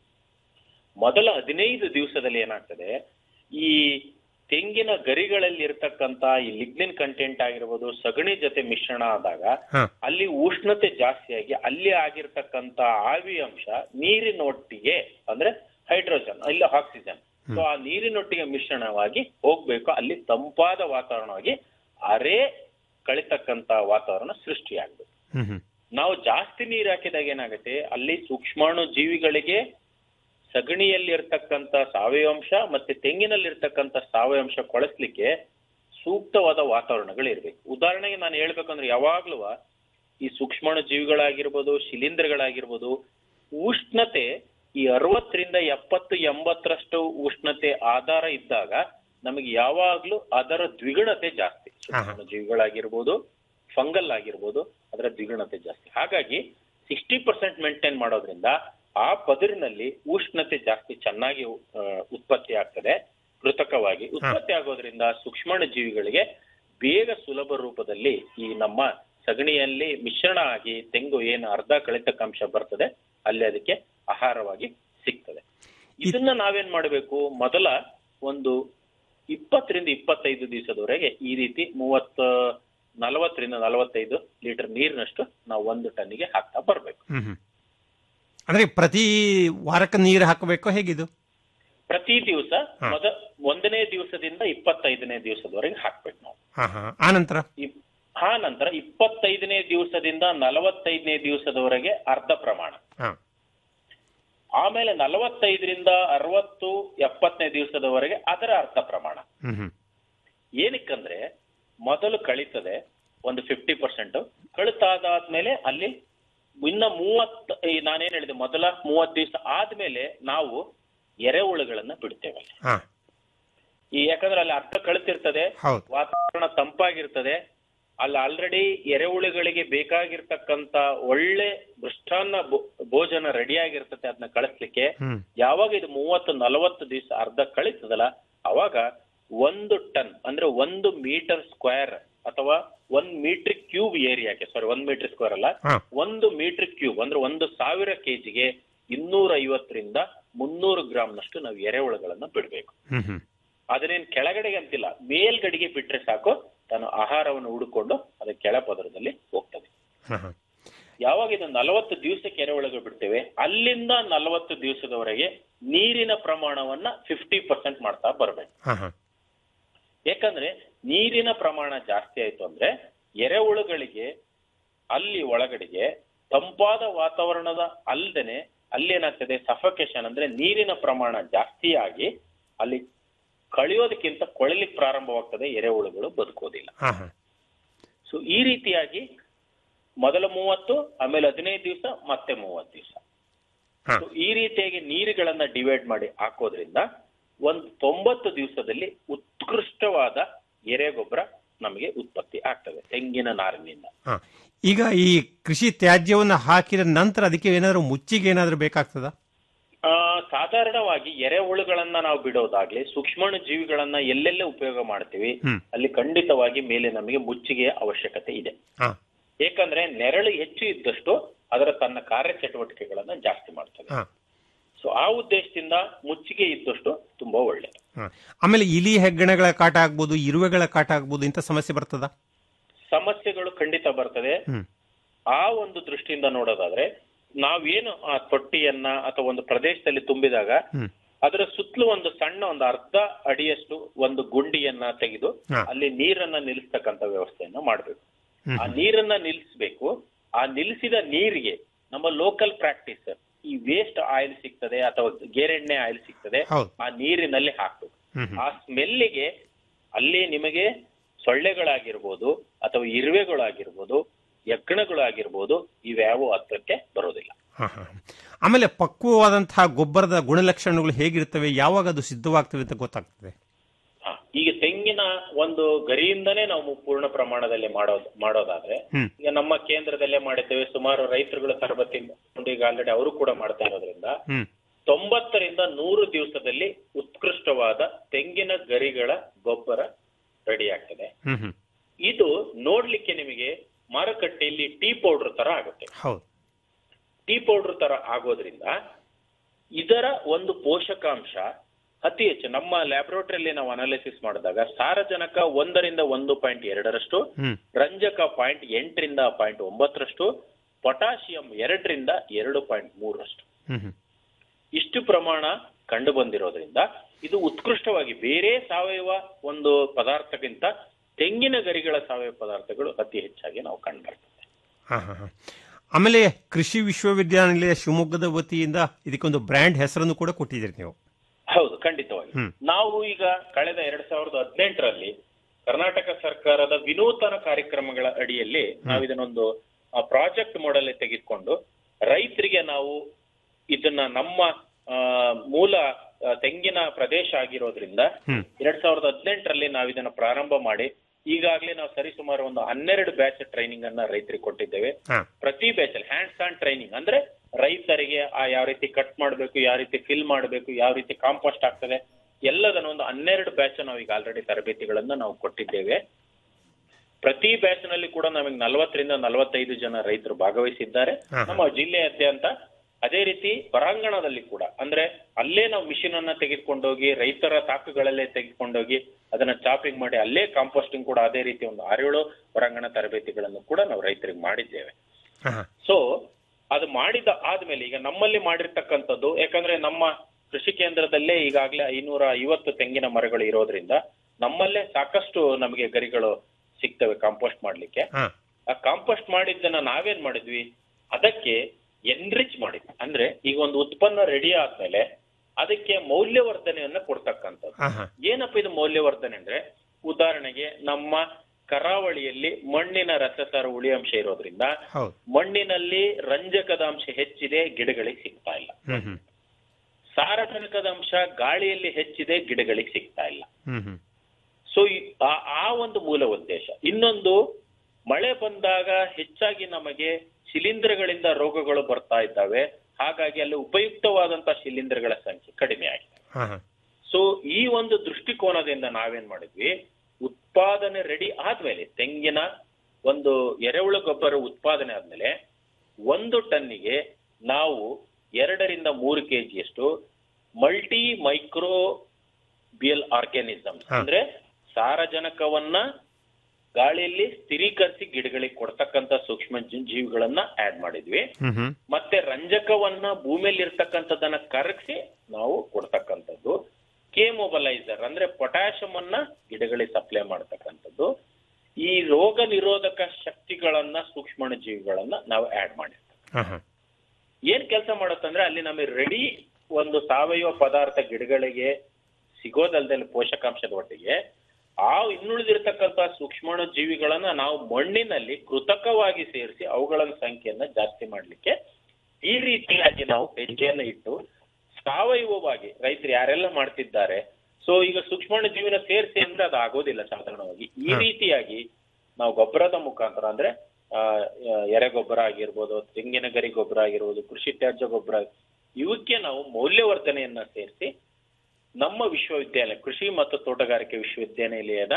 ಮೊದಲ ಹದಿನೈದು ದಿವಸದಲ್ಲಿ ಏನಾಗ್ತದೆ ಈ ತೆಂಗಿನ ಗರಿಗಳಲ್ಲಿ ಇರ್ತಕ್ಕಂತ ಈ ಲಿಗ್ನಿನ್ ಕಂಟೆಂಟ್ ಆಗಿರ್ಬೋದು ಸಗಣಿ ಜೊತೆ ಮಿಶ್ರಣ ಆದಾಗ ಹಾ ಅಲ್ಲಿ ಉಷ್ಣತೆ ಜಾಸ್ತಿಯಾಗಿ ಅಲ್ಲಿ ಆಗಿರ್ತಕ್ಕಂತ ಆವಿ ಅಂಶ ನೀರಿನೊಟ್ಟಿಗೆ ಅಂದ್ರೆ ಹೈಡ್ರೋಜನ್ ಇಲ್ಲ ಆಕ್ಸಿಜನ್ ಸೊ ಆ ನೀರಿನೊಟ್ಟಿಗೆ ಮಿಶ್ರಣವಾಗಿ ಹೋಗ್ಬೇಕು ಅಲ್ಲಿ ತಂಪಾದ ವಾತಾವರಣವಾಗಿ ಅರೆ ಕಳಿತಕ್ಕಂತ ವಾತಾವರಣ ಸೃಷ್ಟಿಯಾಗಬೇಕು ಹ್ಮ್ ಹ್ಮ್ ನಾವು ಜಾಸ್ತಿ ನೀರು ಹಾಕಿದಾಗ ಏನಾಗುತ್ತೆ ಅಲ್ಲಿ ಸೂಕ್ಷ್ಮಾಣು ಜೀವಿಗಳಿಗೆ ಸಗಣಿಯಲ್ಲಿ ಇರ್ತಕ್ಕಂತ ಸಾವಯವಾಂಶ ಮತ್ತೆ ತೆಂಗಿನಲ್ಲಿ ಇರ್ತಕ್ಕಂತ ಸಾವಯವಾಂಶ ಕೊಳಸ್ಲಿಕ್ಕೆ ಸೂಕ್ತವಾದ ವಾತಾವರಣಗಳು ಇರ್ಬೇಕು ಉದಾಹರಣೆಗೆ ನಾನು ಹೇಳ್ಬೇಕಂದ್ರೆ ಯಾವಾಗ್ಲೂ ಈ ಸೂಕ್ಷ್ಮಾಣು ಜೀವಿಗಳಾಗಿರ್ಬೋದು ಶಿಲೀಂಧ್ರಗಳಾಗಿರ್ಬೋದು ಉಷ್ಣತೆ ಈ ಅರವತ್ತರಿಂದ ಎಪ್ಪತ್ತು ಎಂಬತ್ತರಷ್ಟು ಉಷ್ಣತೆ ಆಧಾರ ಇದ್ದಾಗ ನಮಗೆ ಯಾವಾಗ್ಲೂ ಅದರ ದ್ವಿಗುಣತೆ ಜಾಸ್ತಿ ಸೂಕ್ಷ್ಮಾಣು ಜೀವಿಗಳಾಗಿರ್ಬೋದು ಫಂಗಲ್ ಆಗಿರ್ಬೋದು ಅದರ ದ್ವಿಗುಣತೆ ಜಾಸ್ತಿ ಹಾಗಾಗಿ ಸಿಕ್ಸ್ಟಿ ಪರ್ಸೆಂಟ್ ಮೇಂಟೈನ್ ಮಾಡೋದ್ರಿಂದ ಆ ಪದರಿನಲ್ಲಿ ಉಷ್ಣತೆ ಜಾಸ್ತಿ ಚೆನ್ನಾಗಿ ಆ, ಉತ್ಪತ್ತಿ ಆಗ್ತದೆ ಕೃತಕವಾಗಿ ಉತ್ಪತ್ತಿ ಆಗೋದ್ರಿಂದ ಸೂಕ್ಷ್ಮಾಣು ಜೀವಿಗಳಿಗೆ ಬೇಗ ಸುಲಭ ರೂಪದಲ್ಲಿ ಈ ನಮ್ಮ ಸಗಣಿಯಲ್ಲಿ ಮಿಶ್ರಣ ಆಗಿ ತೆಂಗು ಏನು ಅರ್ಧ ಕಳಿತಕ್ಕಂಶ ಬರ್ತದೆ ಅಲ್ಲಿ ಅದಕ್ಕೆ ಆಹಾರವಾಗಿ ಸಿಗ್ತದೆ ಇದನ್ನ ನಾವೇನ್ ಮಾಡಬೇಕು ಮೊದಲ ಒಂದು ಇಪ್ಪತ್ತರಿಂದ ಇಪ್ಪತ್ತೈದು ದಿವಸದವರೆಗೆ ಈ ರೀತಿ ಮೂವತ್ತ ನಲವತ್ತರಿಂದ ನಲವತ್ತೈದು ಲೀಟರ್ ನೀರಿನಷ್ಟು ನಾವು ಒಂದು ಟನ್ನಿಗೆ ಹಾಕ್ತಾ ಬರ್ಬೇಕು ಹ್ಮ್ ಹ್ಮ್ ಅಂದ್ರೆ ಪ್ರತಿ ವಾರಕ್ಕೆ ನೀರು ಹಾಕಬೇಕು ಹೇಗಿದು ಪ್ರತಿ ದಿವಸ ಹಾ. ಮೊದ ಒಂದನೇ ದಿವಸದಿಂದ ಇಪ್ಪತ್ತೈದನೇ ದಿವಸದವರೆಗೆ ಹಾಕ್ಬೇಕು ನಾವು ಹಾ ಹಾ ಆ ನಂತರ ಇಪ್- ಆ ನಂತರ ಇಪ್ಪತ್ತೈದನೇ ದಿವಸದಿಂದ ನಲವತ್ತೈದನೇ ದಿವಸದವರೆಗೆ ಅರ್ಧ ಪ್ರಮಾಣ ಹಾ ಆಮೇಲೆ ನಲವತ್ತೈದರಿಂದ ಅರವತ್ತು ಎಪ್ಪತ್ತನೇ ದಿವಸದವರೆಗೆ ಅದರ ಅರ್ಧ ಪ್ರಮಾಣ ಹ್ಮ್ ಹ್ಮ್ ಏನಕ್ಕಂದ್ರೆ ಮೊದಲು ಕಳೀತದೆ ಒಂದು ಫಿಫ್ಟಿ ಪರ್ಸೆಂಟ್ ಕಳಿತಾದಾದ್ಮೇಲೆ ಅಲ್ಲಿ ಇನ್ನ ಮೂವತ್ ಈ ನಾನೇನ್ ಹೇಳಿದೆ ಮೊದಲ ಮೂವತ್ ದಿವಸ ಆದ್ಮೇಲೆ ನಾವು ಎರೆಹುಳುಗಳನ್ನ ಬಿಡ್ತೇವೆ ಅಲ್ಲಿ. ಹಾ ಈ ಯಾಕಂದ್ರೆ ಅಲ್ಲಿ ಅರ್ಧ ಕಳಿತಿರ್ತದೆ ಹೌದು ವಾತಾವರಣ ತಂಪಾಗಿರ್ತದೆ ಅಲ್ಲಿ ಆಲ್ರೆಡಿ ಎರೆಹುಳುಗಳಿಗೆ ಬೇಕಾಗಿರ್ತಕ್ಕಂತ ಒಳ್ಳೆ ಮೃಷ್ಟಾನ್ನ ಭೋ- ಭೋಜನ ರೆಡಿ ಆಗಿರ್ತದೆ ಅದನ್ನ ಕಳಿಸ್ಲಿಕ್ಕೆ ಹ್ಮ್ ಯಾವಾಗ ಇದು ಮೂವತ್ತು ನಲವತ್ತು ದಿವಸ ಅರ್ಧ ಕಳೀತದಲ್ಲ ಅವಾಗ ಒಂದು ಟನ್ ಅಂದ್ರೆ ಒಂದು ಮೀಟರ್ ಸ್ಕ್ವೇರ್ ಅಥವಾ ಒಂದ್ ಮೀಟರ್ ಕ್ಯೂಬ್ ಏರಿಯಾಕ್ಕೆ ಸಾರಿ ಒಂದ್ ಮೀಟರ್ ಸ್ಕ್ವೇರ್ ಅಲ್ಲ ಹಾ ಒಂದು ಮೀಟರ್ ಕ್ಯೂಬ್ ಅಂದ್ರೆ ಒಂದು ಸಾವಿರ ಕೆಜಿಗೆ ಇನ್ನೂರ ಐವತ್ತರಿಂದ ಮುನ್ನೂರು ಗ್ರಾಮ್ನಷ್ಟು ನಾವು ಎರೆಹುಳುಗಳನ್ನ ಬಿಡ್ಬೇಕು ಹ್ಮ್ ಹ್ಮ್ ಅದನ್ನೇನ್ ಕೆಳಗಡೆಗೆ ಅಂತಿಲ್ಲ ಮೇಲ್ಗಡೆಗೆ ಬಿಟ್ರೆ ಸಾಕು ತಾನು ಆಹಾರವನ್ನು ಹುಡುಕೊಂಡು ಅದು ಕೆಳ ಪದರದಲ್ಲಿ ಹೋಗ್ತದೆ ಹಾ ಹಾ ಯಾವಾಗ ಇದು ನಲವತ್ತು ದಿವಸಕ್ಕೆ ಎರೆಹುಳುಗಳು ಬಿಡ್ತೇವೆ ಅಲ್ಲಿಂದ ನಲವತ್ತು ದಿವಸದವರೆಗೆ ನೀರಿನ ಪ್ರಮಾಣವನ್ನ ಫಿಫ್ಟಿ ಪರ್ಸೆಂಟ್ ಮಾಡ್ತಾ ಬರ್ಬೇಕು ಹಾ ಹಾ ಯಾಕಂದ್ರೆ ನೀರಿನ ಪ್ರಮಾಣ ಜಾಸ್ತಿ ಆಯ್ತು ಅಂದ್ರೆ ಎರೆಹುಳುಗಳಿಗೆ ಅಲ್ಲಿ ಒಳಗಡೆಗೆ ತಂಪಾದ ವಾತಾವರಣದ ಅಲ್ದೇನೆ ಅಲ್ಲೇನಾಗ್ತದೆ ಸಫಕೇಶನ್ ಅಂದ್ರೆ ನೀರಿನ ಪ್ರಮಾಣ ಜಾಸ್ತಿ ಆಗಿ ಅಲ್ಲಿ ಕಳಿಯೋದಕ್ಕಿಂತ ಕೊಳಲಿಕ್ಕೆ ಪ್ರಾರಂಭವಾಗ್ತದೆ ಎರೆಹುಳುಗಳು ಬದುಕೋದಿಲ್ಲ ಹಾ ಹಾ ಸೊ ಈ ರೀತಿಯಾಗಿ ಮೊದಲ ಮೂವತ್ತು ಆಮೇಲೆ ಹದಿನೈದು ದಿವಸ ಮತ್ತೆ ಮೂವತ್ತು ದಿವಸ ಹಾ. So, ಈ ರೀತಿಯಾಗಿ ನೀರುಗಳನ್ನ ಡಿವೈಡ್ ಮಾಡಿ ಹಾಕೋದ್ರಿಂದ ಒಂದು ತೊಂಬತ್ತು ದಿವಸದಲ್ಲಿ ಉತ್ಕೃಷ್ಟವಾದ ಎರೆಗೊಬ್ಬರ ನಮಗೆ ಉತ್ಪತ್ತಿ ಆಗ್ತದೆ ತೆಂಗಿನ ನಾರಿನಿಂದ ಹಾ. ಈಗ ಈ ಕೃಷಿ ತ್ಯಾಜ್ಯವನ್ನ ಹಾಕಿದ ನಂತರ ಅದಕ್ಕೆ ಏನಾದ್ರು ಮುಚ್ಚಿಗೆ ಏನಾದ್ರು ಬೇಕಾಗ್ತದ ಆ, ಸಾಧಾರಣವಾಗಿ ಎರೆಹುಳುಗಳನ್ನ ನಾವು ಬಿಡೋದಾಗ್ಲಿ ಸೂಕ್ಷ್ಮಾಣು ಜೀವಿಗಳನ್ನ ಎಲ್ಲೆಲ್ಲ ಉಪಯೋಗ ಮಾಡ್ತೀವಿ ಹ್ಮ್. ಅಲ್ಲಿ ಖಂಡಿತವಾಗಿ ಮೇಲೆ ನಮಗೆ ಮುಚ್ಚಿಗೆಯ ಅವಶ್ಯಕತೆ ಇದೆ ಹಾ. ಏಕೆಂದ್ರೆ ನೆರಳು ಹೆಚ್ಚು ಇದ್ದಷ್ಟು ಅದರ ತನ್ನ ಕಾರ್ಯಚಟುವಟಿಕೆಗಳನ್ನ ಜಾಸ್ತಿ ಮಾಡ್ತದೆ ಹಾ. ಸೊ ಆ ಉದ್ದೇಶದಿಂದ ಮುಚ್ಚಿಗೆ ಇದ್ದಷ್ಟು ತುಂಬಾ ಒಳ್ಳೆಯದು ಹಾ. ಆಮೇಲೆ ಇಲಿ ಹೆಗ್ಗಣಗಳ ಕಾಟ ಆಗ್ಬೋದು ಇರುವೆಗಳ ಕಾಟ ಆಗ್ಬೋದು ಇಂಥ ಸಮಸ್ಯೆ ಬರ್ತದ ಸಮಸ್ಯೆಗಳು ಖಂಡಿತ ಬರ್ತದೆ ಹ್ಮ್. ಆ ಒಂದು ದೃಷ್ಟಿಯಿಂದ ನೋಡೋದಾದ್ರೆ ನಾವೇನು ಆ ತೊಟ್ಟಿಯನ್ನ ಅಥವಾ ಒಂದು ಪ್ರದೇಶದಲ್ಲಿ ತುಂಬಿದಾಗ ಹ್ಮ್. ಅದರ ಸುತ್ತಲೂ ಒಂದು ಸಣ್ಣ ಒಂದು ಅರ್ಧ ಅಡಿಯಷ್ಟು ಒಂದು ಗುಂಡಿಯನ್ನ ತೆಗೆದು ಹಾ. ಅಲ್ಲಿ ನೀರನ್ನ ನಿಲ್ಲಿಸ್ತಕ್ಕಂತ ವ್ಯವಸ್ಥೆಯನ್ನ ಮಾಡಬೇಕು ಹ್ಮ್. ಆ ನೀರನ್ನ ನಿಲ್ಲಿಸಬೇಕು ಆ ನಿಲ್ಲಿಸಿದ ನೀರಿಗೆ ನಮ್ಮ ಲೋಕಲ್ ಪ್ರಾಕ್ಟೀಸ್ ಈ ವೇಸ್ಟ್ ಆಯಿಲ್ ಸಿಗ್ತದೆ ಅಥವಾ ಗೇರೆಣ್ಣೆ ಆಯಿಲ್ ಸಿಗ್ತದೆ ಹೌದು. ಆ ನೀರಿನಲ್ಲಿ ಹಾಕ್ಬೇಕು ಹ್ಮ್ ಹ್ಮ್. ಆ ಸ್ಮೆಲ್ಲಿಗೆ ಅಲ್ಲಿ ನಿಮಗೆ ಸೊಳ್ಳೆಗಳಾಗಿರ್ಬೋದು ಅಥವಾ ಇರುವೆಗಳಾಗಿರ್ಬೋದು ಯಕ್ಕಣಗಳಾಗಿರ್ಬೋದು ಇವ್ಯಾವು ಹತ್ತಕ್ಕೆ ಬರೋದಿಲ್ಲ ಹಾ, ಹಾ. ಆಮೇಲೆ ಪಕ್ವವಾದಂತಹ ಗೊಬ್ಬರದ ಗುಣಲಕ್ಷಣಗಳು ಹೇಗಿರ್ತವೆ ಯಾವಾಗ ಅದು ಸಿದ್ಧವಾಗ್ತವೆ ಅಂತ ಗೊತ್ತಾಗ್ತದೆ ಹ, ಈಗ ತೆಂಗಿನ ಒಂದು ಗರಿಯಿಂದನೇ ನಾವು ಪೂರ್ಣ ಪ್ರಮಾಣದಲ್ಲಿ ಮಾಡೋದು ಮಾಡೋದಾದ್ರೆ ಹ್ಮ್. ಈಗ ನಮ್ಮ ಕೇಂದ್ರದಲ್ಲೇ ಮಾಡಿದ್ದೇವೆ ಸುಮಾರು ರೈತರುಗಳ ತರಬೇತಿ ಮಾಡ್ಕೊಂಡು ಈಗ ಆಲ್ರೆಡಿ ಅವರು ಕೂಡ ಮಾಡ್ತಾ ಇರೋದ್ರಿಂದ ಹ್ಮ್ ತೊಂಬತ್ತರಿಂದ ನೂರು ದಿವಸದಲ್ಲಿ ಉತ್ಕೃಷ್ಟವಾದ ತೆಂಗಿನ ಗರಿಗಳ ಗೊಬ್ಬರ ರೆಡಿ ಆಗ್ತದೆ ಹ್ಮ್ ಹ್ಮ್ ಇದು ನೋಡ್ಲಿಕ್ಕೆ ನಿಮಗೆ ಮಾರುಕಟ್ಟೆಯಲ್ಲಿ ಟೀ ಪೌಡರ್ ತರ ಆಗುತ್ತೆ ಹೌದು ಟೀ ಪೌಡರ್ ತರ ಆಗೋದ್ರಿಂದ ಇದರ ಒಂದು ಪೋಷಕಾಂಶ ಅತಿ ಹೆಚ್ಚು ನಮ್ಮ ಲ್ಯಾಬೊರೇಟರಿಯಲ್ಲಿ ನಾವು ಅನಾಲಿಸಿಸ್ ಮಾಡಿದಾಗ ಸಾರಜನಕ ಒಂದರಿಂದ ಒಂದು ಪಾಯಿಂಟ್ ಎರಡರಷ್ಟು ಹ್ಮ್ ರಂಜಕ ಪಾಯಿಂಟ್ ಎಂಟರಿಂದ ಪಾಯಿಂಟ್ ಒಂಬತ್ತರಷ್ಟು ಪೊಟಾಷಿಯಂ ಎರಡರಿಂದ ಎರಡು ಪಾಯಿಂಟ್ ಮೂರರಷ್ಟು ಹ್ಮ್ ಹ್ಮ್ ಇಷ್ಟು ಪ್ರಮಾಣ ಕಂಡು ಬಂದಿರೋದ್ರಿಂದ ಇದು ಉತ್ಕೃಷ್ಟವಾಗಿ ಬೇರೆ ಸಾವಯವ ಒಂದು ಪದಾರ್ಥಕ್ಕಿಂತ ತೆಂಗಿನ ಗರಿಗಳ ಸಾವಯವ ಪದಾರ್ಥಗಳು ಅತಿ ಹೆಚ್ಚಾಗಿ ನಾವು ಕಂಡು ಬರ್ತದೆ ಹಾ, ಹಾ, ಹಾ. ಆಮೇಲೆ ಕೃಷಿ ವಿಶ್ವವಿದ್ಯಾನಿಲಯ ಶಿವಮೊಗ್ಗದ ವತಿಯಿಂದ ಇದಕ್ಕೊಂದು ಬ್ರ್ಯಾಂಡ್ ಹೆಸರನ್ನು ಕೂಡ ಕೊಟ್ಟಿದ್ದೀರಿ ನೀವು ಹೌದು ಖಂಡಿತವಾಗಿ ಹ್ಮ್. ನಾವು ಈಗ ಕಳೆದ ಎರಡ್ ಸಾವಿರದ ಹದಿನೆಂಟರಲ್ಲಿ ಕರ್ನಾಟಕ ಸರ್ಕಾರದ ವಿನೂತನ ಕಾರ್ಯಕ್ರಮಗಳ ಅಡಿಯಲ್ಲಿ ನಾವು ಇದನ್ನೊಂದು ಪ್ರಾಜೆಕ್ಟ್ ಮಾಡೆಲ್ ತೆಗೆದುಕೊಂಡು ರೈತರಿಗೆ ನಾವು ಇದನ್ನ ನಮ್ಮ ಆ, ಮೂಲ ಆ, ತೆಂಗಿನ ಪ್ರದೇಶ ಆಗಿರೋದ್ರಿಂದ ಹ್ಮ್. ಎರಡ್ ಸಾವಿರದ ಹದಿನೆಂಟರಲ್ಲಿ ನಾವು ಇದನ್ನ ಪ್ರಾರಂಭ ಮಾಡಿ ಈಗಾಗಲೇ ನಾವು ಸರಿಸುಮಾರು ಒಂದು ಹನ್ನೆರಡು ಬ್ಯಾಚ್ ಟ್ರೈನಿಂಗ್ ಅನ್ನ ರೈತರಿಗೆ ಕೊಟ್ಟಿದ್ದೇವೆ ಹಾ ಪ್ರತಿ ಬ್ಯಾಚ್ ಅಲ್ಲಿ ಹ್ಯಾಂಡ್ಸ್ ಆನ್ ಟ್ರೈನಿಂಗ್ ಅಂದ್ರೆ ರೈತರಿಗೆ ಆ ಯಾವ ರೀತಿ ಕಟ್ ಮಾಡಬೇಕು ಯಾವ ರೀತಿ ಫಿಲ್ ಮಾಡಬೇಕು ಯಾವ ರೀತಿ ಕಾಂಪೋಸ್ಟ್ ಆಗ್ತದೆ ಎಲ್ಲದನ್ನ ಒಂದು ಹನ್ನೆರಡು ಬ್ಯಾಚ್ ನಾವು ಈಗ ಆಲ್ರೆಡಿ ತರಬೇತಿಗಳನ್ನ ನಾವು ಕೊಟ್ಟಿದ್ದೇವೆ ಪ್ರತಿ ಬ್ಯಾಚ್ ನಲ್ಲಿ ಕೂಡ ನಮಗೆ ನಲವತ್ತರಿಂದ ನಲವತ್ತೈದು ಜನ ರೈತರು ಭಾಗವಹಿಸಿದ್ದಾರೆ ಹಾ, ಹಾ. ನಮ್ಮ ಜಿಲ್ಲೆಯಾದ್ಯಂತ ಅದೇ ರೀತಿ ಹೊರಾಂಗಣದಲ್ಲಿ ಕೂಡ ಅಂದ್ರೆ ಅಲ್ಲೇ ನಾವು ಮಿಷಿನ್ ಅನ್ನ ತೆಗೆದುಕೊಂಡೋಗಿ ರೈತರ ತಾಕುಗಳಲ್ಲೇ ತೆಗೆದುಕೊಂಡೋಗಿ ಅದನ್ನ ಚಾಪಿಂಗ್ ಮಾಡಿ ಅಲ್ಲೇ ಕಾಂಪೋಸ್ಟಿಂಗ್ ಕೂಡ ಅದೇ ರೀತಿ ಒಂದು ಆರೇಳು ಹೊರಾಂಗಣ ತರಬೇತಿಗಳನ್ನು ಕೂಡ ನಾವು ರೈತರಿಗೆ ಮಾಡಿದ್ದೇವೆ ಹಾ, ಹಾ. ಸೊ ಅದು ಮಾಡಿದ ಆದ್ಮೇಲೆ ಈಗ ನಮ್ಮಲ್ಲಿ ಮಾಡಿರ್ತಕ್ಕಂಥದ್ದು ಯಾಕಂದ್ರೆ ನಮ್ಮ ಕೃಷಿ ಕೇಂದ್ರದಲ್ಲೇ ಈಗಾಗಲೇ ಐನೂರ ಐವತ್ತು ತೆಂಗಿನ ಮರಗಳು ಇರೋದ್ರಿಂದ ನಮ್ಮಲ್ಲೇ ಸಾಕಷ್ಟು ನಮಗೆ ಗರಿಗಳು ಸಿಗ್ತವೆ ಕಾಂಪೋಸ್ಟ್ ಮಾಡ್ಲಿಕ್ಕೆ ಹಾ ಆ ಕಾಂಪೋಸ್ಟ್ ಮಾಡಿದ್ದನ್ನ ನಾವೇನ್ ಮಾಡಿದ್ವಿ ಅದಕ್ಕೆ ಎನ್ರಿಚ್ ಮಾಡಿದ್ವಿ ಅಂದ್ರೆ ಈಗ ಒಂದು ಉತ್ಪನ್ನ ರೆಡಿ ಆದ್ಮೇಲೆ ಅದಕ್ಕೆ ಮೌಲ್ಯವರ್ಧನೆಯನ್ನ ಕೊಡ್ತಕ್ಕಂಥದ್ದು ಹಾ ಹಾ ಏನಪ್ಪ ಇದು ಮೌಲ್ಯವರ್ಧನೆ ಅಂದ್ರೆ ಉದಾಹರಣೆಗೆ ನಮ್ಮ ಕರಾವಳಿಯಲ್ಲಿ ಮಣ್ಣಿನ ರಸಸಾರ ಉಳಿ ಅಂಶ ಇರೋದ್ರಿಂದ ಹೌದು ಮಣ್ಣಿನಲ್ಲಿ ರಂಜಕದ ಅಂಶ ಹೆಚ್ಚಿದೆ ಗಿಡಗಳಿಗೆ ಸಿಗ್ತಾ ಇಲ್ಲ ಹ್ಮ್ ಹ್ಮ್ ಸಾರಜನಕದ ಅಂಶ ಗಾಳಿಯಲ್ಲಿ ಹೆಚ್ಚಿದೆ ಗಿಡಗಳಿಗೆ ಸಿಗ್ತಾ ಇಲ್ಲ ಹ್ಮ್ ಹ್ಮ್ ಸೊ ಆ ಒಂದು ಮೂಲ ಉದ್ದೇಶ ಇನ್ನೊಂದು ಮಳೆ ಬಂದಾಗ ಹೆಚ್ಚಾಗಿ ನಮಗೆ ಶಿಲೀಂಧ್ರಗಳಿಂದ ರೋಗಗಳು ಬರ್ತಾ ಇದ್ದಾವೆ ಹಾಗಾಗಿ ಅಲ್ಲಿ ಉಪಯುಕ್ತವಾದಂತ ಶಿಲೀಂಧ್ರಗಳ ಸಂಖ್ಯೆ ಕಡಿಮೆ ಆಗಿದೆ ಹಾ ಹಾ ಸೊ ಈ ಒಂದು ದೃಷ್ಟಿಕೋನದಿಂದ ನಾವೇನ್ ಮಾಡಿದ್ವಿ ಉತ್ಪಾದನೆ ರೆಡಿ ಆದ್ಮೇಲೆ ತೆಂಗಿನ ಒಂದು ಎರೆಹುಳು ಗೊಬ್ಬರ ಉತ್ಪಾದನೆ ಆದ್ಮೇಲೆ ಒಂದು ಟನ್ನಿಗೆ ನಾವು ಎರಡರಿಂದ ಮೂರು ಕೆಜಿಯಷ್ಟು ಮಲ್ಟಿ ಮೈಕ್ರೋ ಬಿಯಲ್ ಆರ್ಗ್ಯಾನಿಸಮ್ಸ್ ಹಾ. ಅಂದ್ರೆ ಸಾರಜನಕವನ್ನ ಗಾಳಿಯಲ್ಲಿ ಸ್ಥಿರೀಕರಿಸಿ ಗಿಡಗಳಿಗೆ ಕೊಡ್ತಕ್ಕಂತ ಸೂಕ್ಷ್ಮ ಜೀ- ಜೀವಿಗಳನ್ನ ಆಡ್ ಮಾಡಿದ್ವಿ ಹ್ಮ್ ಹ್ಮ್ ಮತ್ತೆ ರಂಜಕವನ್ನ ಭೂಮಿಯಲ್ಲಿ ಇರ್ತಕ್ಕಂಥದ್ದನ್ನ ಕರಗಿಸಿ ನಾವು ಕೊಡ್ತಕ್ಕಂಥದ್ದು ಕೆ ಮೊಬಲೈಸರ್ ಅಂದ್ರೆ ಪೊಟ್ಯಾಷಿಯಂ ಅನ್ನ ಗಿಡಗಳಿಗೆ ಸಪ್ಲೈ ಮಾಡ್ತಕ್ಕಂಥದ್ದು ಈ ರೋಗ ನಿರೋಧಕ ಶಕ್ತಿಗಳನ್ನ ಸೂಕ್ಷ್ಮ ಜೀವಿಗಳನ್ನ ನಾವು ಆಡ್ ಮಾಡಿರ್ತೀವಿ ಹಾ ಹಾ ಏನ್ ಕೆಲಸ ಮಾಡುತ್ತಂದ್ರೆ ಅಲ್ಲಿ ನಮಗೆ ರೆಡಿ ಒಂದು ಸಾವಯವ ಪದಾರ್ಥ ಗಿಡಗಳಿಗೆ ಸಿಗೋದಲ್ದಲ್ಲಿ ಪೋಷಕಾಂಶದ ಒಟ್ಟಿಗೆ ಆ ಇನ್ನುಳಿದಿರ್ತಕ್ಕಂಥ ಸೂಕ್ಷ್ಮಾಣು ಜೀವಿಗಳನ್ನ ನಾವು ಮಣ್ಣಿನಲ್ಲಿ ಕೃತಕವಾಗಿ ಸೇರಿಸಿ ಅವುಗಳ ಸಂಖ್ಯೆಯನ್ನ ಜಾಸ್ತಿ ಮಾಡ್ಲಿಕ್ಕೆ ಈ ರೀತಿಯಾಗಿ ನಾವು ಹೆಜ್ಜೆಯನ್ನು ಇಟ್ಟು ಸಾವಯವವಾಗಿ ರೈತರು ಯಾರೆಲ್ಲ ಮಾಡ್ತಿದ್ದಾರೆ ಸೊ ಈಗ ಸೂಕ್ಷ್ಮಾಣು ಜೀವಿನ ಸೇರಿಸಿ ಅಂದ್ರೆ ಅದು ಆಗೋದಿಲ್ಲ ಸಾಧಾರಣವಾಗಿ ಈ ರೀತಿಯಾಗಿ ನಾವು ಗೊಬ್ಬರದ ಮುಖಾಂತರ ಅಂದ್ರೆ ಆ, ಆ, ಎರೆಗೊಬ್ಬರ ಆಗಿರ್ಬೋದು ತೆಂಗಿನ ಗರಿ ಗೊಬ್ಬರ ಆಗಿರ್ಬೋದು ಕೃಷಿ ತ್ಯಾಜ್ಯ ಗೊಬ್ಬರ ಇವಕ್ಕೆ ನಾವು ಮೌಲ್ಯವರ್ಧನೆಯನ್ನ ಸೇರಿಸಿ ನಮ್ಮ ವಿಶ್ವವಿದ್ಯಾಲಯ ಕೃಷಿ ಮತ್ತು ತೋಟಗಾರಿಕೆ ವಿಶ್ವವಿದ್ಯಾನಿಲಯದ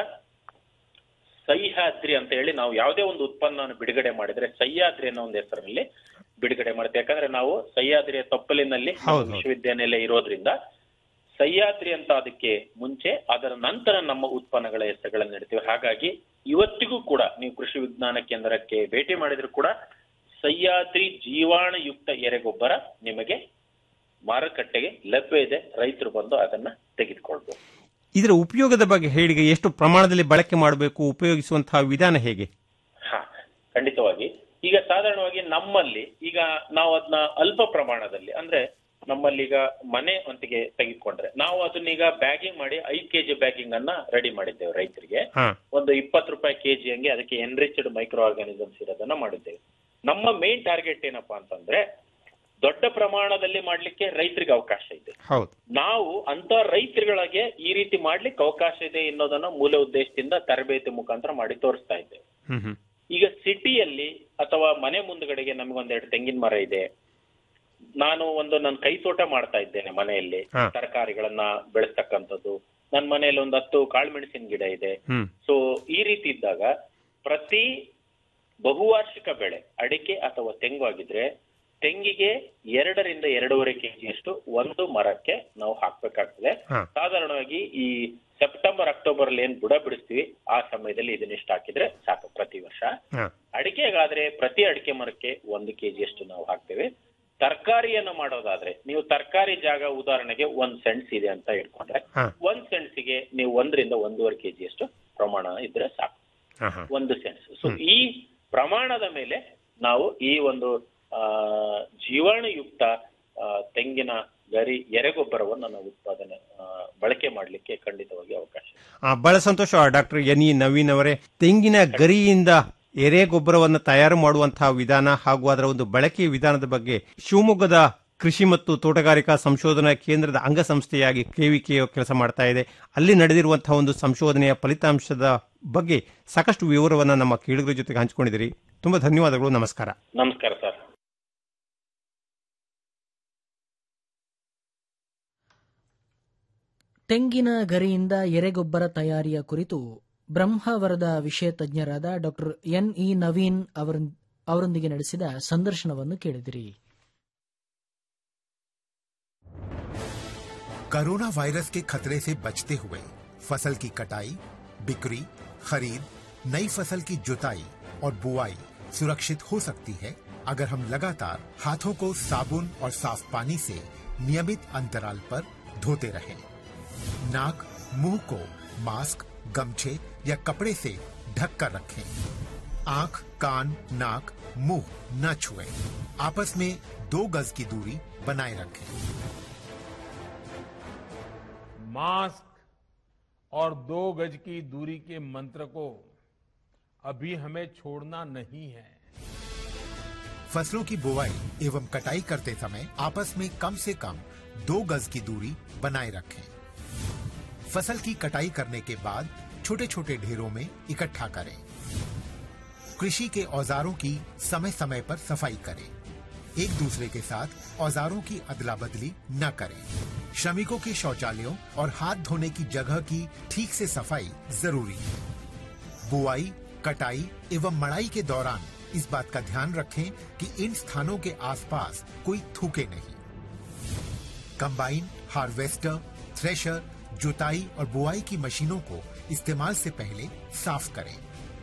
ಸಹ್ಯಾದ್ರಿ ಅಂತ ಹೇಳಿ ನಾವು ಯಾವುದೇ ಒಂದು ಉತ್ಪನ್ನವನ್ನು ಬಿಡುಗಡೆ ಮಾಡಿದ್ರೆ ಸಹ್ಯಾದ್ರಿ ಅನ್ನೋ ಒಂದು ಹೆಸರಲ್ಲಿ ಬಿಡುಗಡೆ ಮಾಡುತ್ತೆ ಯಾಕಂದ್ರೆ ನಾವು ಸಹ್ಯಾದ್ರಿಯ ತಪ್ಪಲಿನಲ್ಲಿ ನಮ್ಮ ಹೌದು, ಹೌದು. ವಿಶ್ವವಿದ್ಯಾನಿಲಯ ಇರೋದ್ರಿಂದ ಸಹ್ಯಾದ್ರಿ ಅಂತ ಅದಕ್ಕೆ ಮುಂಚೆ ಅದರ ನಂತರ ನಮ್ಮ ಉತ್ಪನ್ನಗಳ ಹೆಸರುಗಳನ್ನು ಇಡ್ತೀವಿ ಹಾಗಾಗಿ ಇವತ್ತಿಗೂ ಕೂಡ ನೀವು ಕೃಷಿ ವಿಜ್ಞಾನ ಕೇಂದ್ರಕ್ಕೆ ಭೇಟಿ ಮಾಡಿದ್ರು ಕೂಡ ಸಹ್ಯಾದ್ರಿ ಜೀವಾಣುಯುಕ್ತ ಎರೆಗೊಬ್ಬರ ನಿಮಗೆ ಮಾರುಕಟ್ಟೆಗೆ ಲಭ್ಯ ಇದೆ ರೈತರು ಬಂದು ಅದನ್ನ ತೆಗೆದುಕೊಳ್ಬಹುದು ಇದರ ಉಪಯೋಗದ ಬಗ್ಗೆ ಹೇಳಿ ಎಷ್ಟು ಪ್ರಮಾಣದಲ್ಲಿ ಬಳಕೆ ಮಾಡಬೇಕು ಉಪಯೋಗಿಸುವಂತಹ ವಿಧಾನ ಹೇಗೆ ಹಾ ಖಂಡಿತವಾಗಿ ಈಗ ಸಾಧಾರಣವಾಗಿ ನಮ್ಮಲ್ಲಿ ಈಗ ನಾವು ಅದನ್ನ ಅಲ್ಪ ಪ್ರಮಾಣದಲ್ಲಿ ಅಂದ್ರೆ ನಮ್ಮಲ್ಲಿ ಈಗ ಮನೆ ಒಂತಿಗೆ ತೆಗೆದುಕೊಂಡ್ರೆ ನಾವು ಅದನ್ನೀಗ ಬ್ಯಾಗಿಂಗ್ ಮಾಡಿ ಐದ್ ಕೆಜಿ ಬ್ಯಾಗಿಂಗ್ ಅನ್ನ ರೆಡಿ ಮಾಡಿದ್ದೇವೆ ರೈತರಿಗೆ ಹಾ ಒಂದು ಇಪ್ಪತ್ತು ರೂಪಾಯಿ ಕೆಜಿ ಹಂಗೆ ಅದಕ್ಕೆ ಎನ್ರಿಚ್ಡ್ ಮೈಕ್ರೋ ಆರ್ಗಾನಿಸಮ್ಸ್ ಇರೋದನ್ನ ಮಾಡಿದ್ದೇವೆ ನಮ್ಮ ಮೇನ್ ಟಾರ್ಗೆಟ್ ಏನಪ್ಪಾ ಅಂತಂದ್ರೆ ದೊಡ್ಡ ಪ್ರಮಾಣದಲ್ಲಿ ಮಾಡ್ಲಿಕ್ಕೆ ರೈತರಿಗೆ ಅವಕಾಶ ಇದೆ ಹೌದು ನಾವು ಅಂತ ರೈತರುಗಳಿಗೆ ಈ ರೀತಿ ಮಾಡ್ಲಿಕ್ಕೆ ಅವಕಾಶ ಇದೆ ಅನ್ನೋದನ್ನ ಮೂಲ ಉದ್ದೇಶದಿಂದ ತರಬೇತಿ ಮುಖಾಂತರ ಮಾಡಿ ತೋರಿಸ್ತಾ ಇದ್ದೇವೆ ಹ್ಮ್ ಹ್ಮ್ ಈಗ ಸಿಟಿಯಲ್ಲಿ ಅಥವಾ ಮನೆ ಮುಂದ್ಗಡೆಗೆ ನಮಗೊಂದೆರಡು ತೆಂಗಿನ ಮರ ಇದೆ ನಾನು ಒಂದು ನನ್ನ ಕೈ ತೋಟ ಮಾಡ್ತಾ ಇದ್ದೇನೆ ಮನೆಯಲ್ಲಿ ಹಾ. ತರಕಾರಿಗಳನ್ನ ಬೆಳೆಸ್ತಕ್ಕಂಥದ್ದು ನನ್ನ ಮನೆಯಲ್ಲಿ ಒಂದು ಹತ್ತು ಕಾಳುಮೆಣಸಿನ ಗಿಡ ಇದೆ ಹ್ಮ್ ಸೊ ಈ ರೀತಿ ಇದ್ದಾಗ ಪ್ರತಿ ಬಹುವಾರ್ಷಿಕ ಬೆಳೆ ಅಡಿಕೆ ಅಥವಾ ತೆಂಗು ಆಗಿದ್ರೆ ತೆಂಗಿಗೆ ಎರಡರಿಂದ ಎರಡೂವರೆ ಕೆಜಿಯಷ್ಟು ಒಂದು ಮರಕ್ಕೆ ನಾವು ಹಾಕ್ಬೇಕಾಗ್ತದೆ ಹಾ. ಸಾಧಾರಣವಾಗಿ ಈ ಸೆಪ್ಟೆಂಬರ್ ಅಕ್ಟೋಬರ್ ಅಲ್ಲಿ ಏನ್ ಬುಡ ಬಿಡಿಸ್ತೀವಿ ಆ ಸಮಯದಲ್ಲಿ ಇದನ್ನಿಷ್ಟು ಹಾಕಿದ್ರೆ ಸಾಕು ಪ್ರತಿ ವರ್ಷ ಹಾ ಅಡಿಕೆಗಾದ್ರೆ ಪ್ರತಿ ಅಡಿಕೆ ಮರಕ್ಕೆ ಒಂದು ಕೆಜಿಯಷ್ಟು ನಾವು ಹಾಕ್ತೇವೆ ತರಕಾರಿಯನ್ನ ಮಾಡೋದಾದ್ರೆ ನೀವು ತರಕಾರಿ ಜಾಗ ಉದಾಹರಣೆಗೆ ಒಂದ್ ಸೆಂಟ್ಸ್ ಇದೆ ಅಂತ ಇಟ್ಕೊಂಡ್ರೆ ಹಾ. ಒಂದ್ ಸೆಂಟ್ಸಿಗೆ ನೀವು ಒಂದರಿಂದ ಒಂದೂವರೆ ಕೆಜಿಯಷ್ಟು ಪ್ರಮಾಣ ಇದ್ರೆ ಸಾಕು ಹಾ ಹಾ ಒಂದು ಸೆನ್ಸ್ ಸೊ ಈ ಪ್ರಮಾಣದ ಮೇಲೆ ನಾವು ಈ ಒಂದು ಆ, ಜೀವಾಣುಯುಕ್ತ ಆ, ತೆಂಗಿನ ಗರಿ ಎರೆಗೊಬ್ಬರವನ್ನು ನಾವು ಉತ್ಪಾದನೆ ಆ, ಬಳಕೆ ಮಾಡಲಿಕ್ಕೆ ಖಂಡಿತವಾಗಿ ಅವಕಾಶ ಇದೆ. ಆ, ಬಹಳ ಸಂತೋಷ ಡಾಕ್ಟರ್ ಎನ್ ಇ ನವೀನ್ ಅವರೇ ತೆಂಗಿನ ಗರಿಯಿಂದ ಎರೆ ಗೊಬ್ಬರವನ್ನು ತಯಾರು ಮಾಡುವಂತಹ ವಿಧಾನ ಹಾಗೂ ಅದರ ಒಂದು ಬಳಕೆಯ ವಿಧಾನದ ಬಗ್ಗೆ ಶಿವಮೊಗ್ಗದ ಕೃಷಿ ಮತ್ತು ತೋಟಗಾರಿಕಾ ಸಂಶೋಧನಾ ಕೇಂದ್ರದ ಅಂಗಸಂಸ್ಥೆಯಾಗಿ ಕೆವಿಕೆ ಕೆಲಸ ಮಾಡ್ತಾ ಇದೆ ಅಲ್ಲಿ ನಡೆದಿರುವಂತಹ ಒಂದು ಸಂಶೋಧನೆಯ ಫಲಿತಾಂಶದ ಬಗ್ಗೆ ಸಾಕಷ್ಟು ವಿವರವನ್ನು ನಮ್ಮ ಕೇಳುಗರ ಜೊತೆಗೆ ಹಂಚಿಕೊಂಡಿದ್ದೀರಿ ತುಂಬಾ ಧನ್ಯವಾದಗಳು ನಮಸ್ಕಾರ ನಮಸ್ಕಾರ ಸರ್ ತೆಂಗಿನ ಗರಿಯಿಂದ ಎರೆಗೊಬ್ಬರ ತಯಾರಿಯ ಕುರಿತು ಬ್ರಹ್ಮಾವರದ ವಿಷಯ ತಜ್ಞರಾದ ಡಾಕ್ಟರ್ ಎನ್ ಇ ನವೀನ್ ಅವರ- ಅವರೊಂದಿಗೆ ನಡೆಸಿದ ಸಂದರ್ಶನವನ್ನು ಕೇಳಿದಿರಿ कोरोना वायरस के खतरे से बचते हुए फसल की कटाई बिक्री खरीद नई फसल की जुताई और बुआई सुरक्षित हो सकती है अगर हम लगातार हाथों को साबुन और साफ पानी से नियमित अंतराल पर धोते रहें। नाक मुंह को मास्क गमछे या कपड़े से ढक कर रखें आंख कान नाक मुंह न छुएं। आपस में दो गज की दूरी बनाए रखें मास्क और दो गज की दूरी के मंत्र को अभी हमें छोड़ना नहीं है फसलों की बुवाई एवं कटाई करते समय आपस में कम से कम दो गज की दूरी बनाए रखें फसल की कटाई करने के बाद छोटे छोटे ढेरों में इकट्ठा करें कृषि के औजारों की समय समय पर सफाई करें एक दूसरे के साथ औजारों की अदला बदली न करें श्रमिकों के शौचालयों और हाथ धोने की जगह की ठीक से सफाई जरूरी है बुआई कटाई एवं मड़ाई के दौरान इस बात का ध्यान रखें कि इन स्थानों के आसपास कोई थूके नहीं कंबाइन हार्वेस्टर थ्रेशर जुताई और बुआई की मशीनों को इस्तेमाल से पहले साफ करें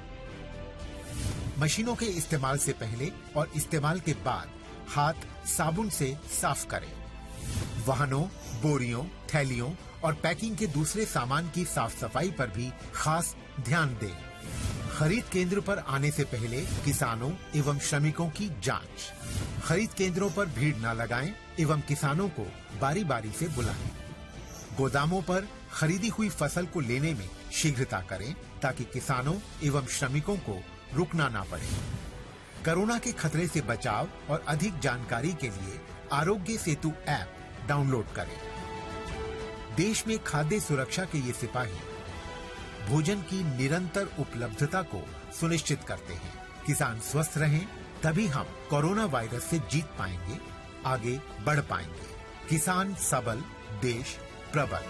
मशीनों के इस्तेमाल से पहले और इस्तेमाल के बाद हाथ साबुन से साफ करें वाहनों बोरियों थैलियों और पैकिंग के दूसरे सामान की साफ सफाई पर भी खास ध्यान दें खरीद केंद्र पर आने से पहले किसानों एवं श्रमिकों की जांच खरीद केंद्रों पर भीड़ न लगाएं एवं किसानों को बारी बारी से बुलाएं गोदामों पर खरीदी हुई फसल को लेने में शीघ्रता करें ताकि किसानों एवं श्रमिकों को रुकना ना पड़े कोरोना के खतरे से बचाव और अधिक जानकारी के लिए आरोग्य सेतु ऐप डाउनलोड करें देश में खाद्य सुरक्षा के ये सिपाही भोजन की निरंतर उपलब्धता को सुनिश्चित करते हैं किसान स्वस्थ रहें तभी हम कोरोना वायरस से जीत पाएंगे आगे बढ़ पाएंगे किसान सबल देश प्रबल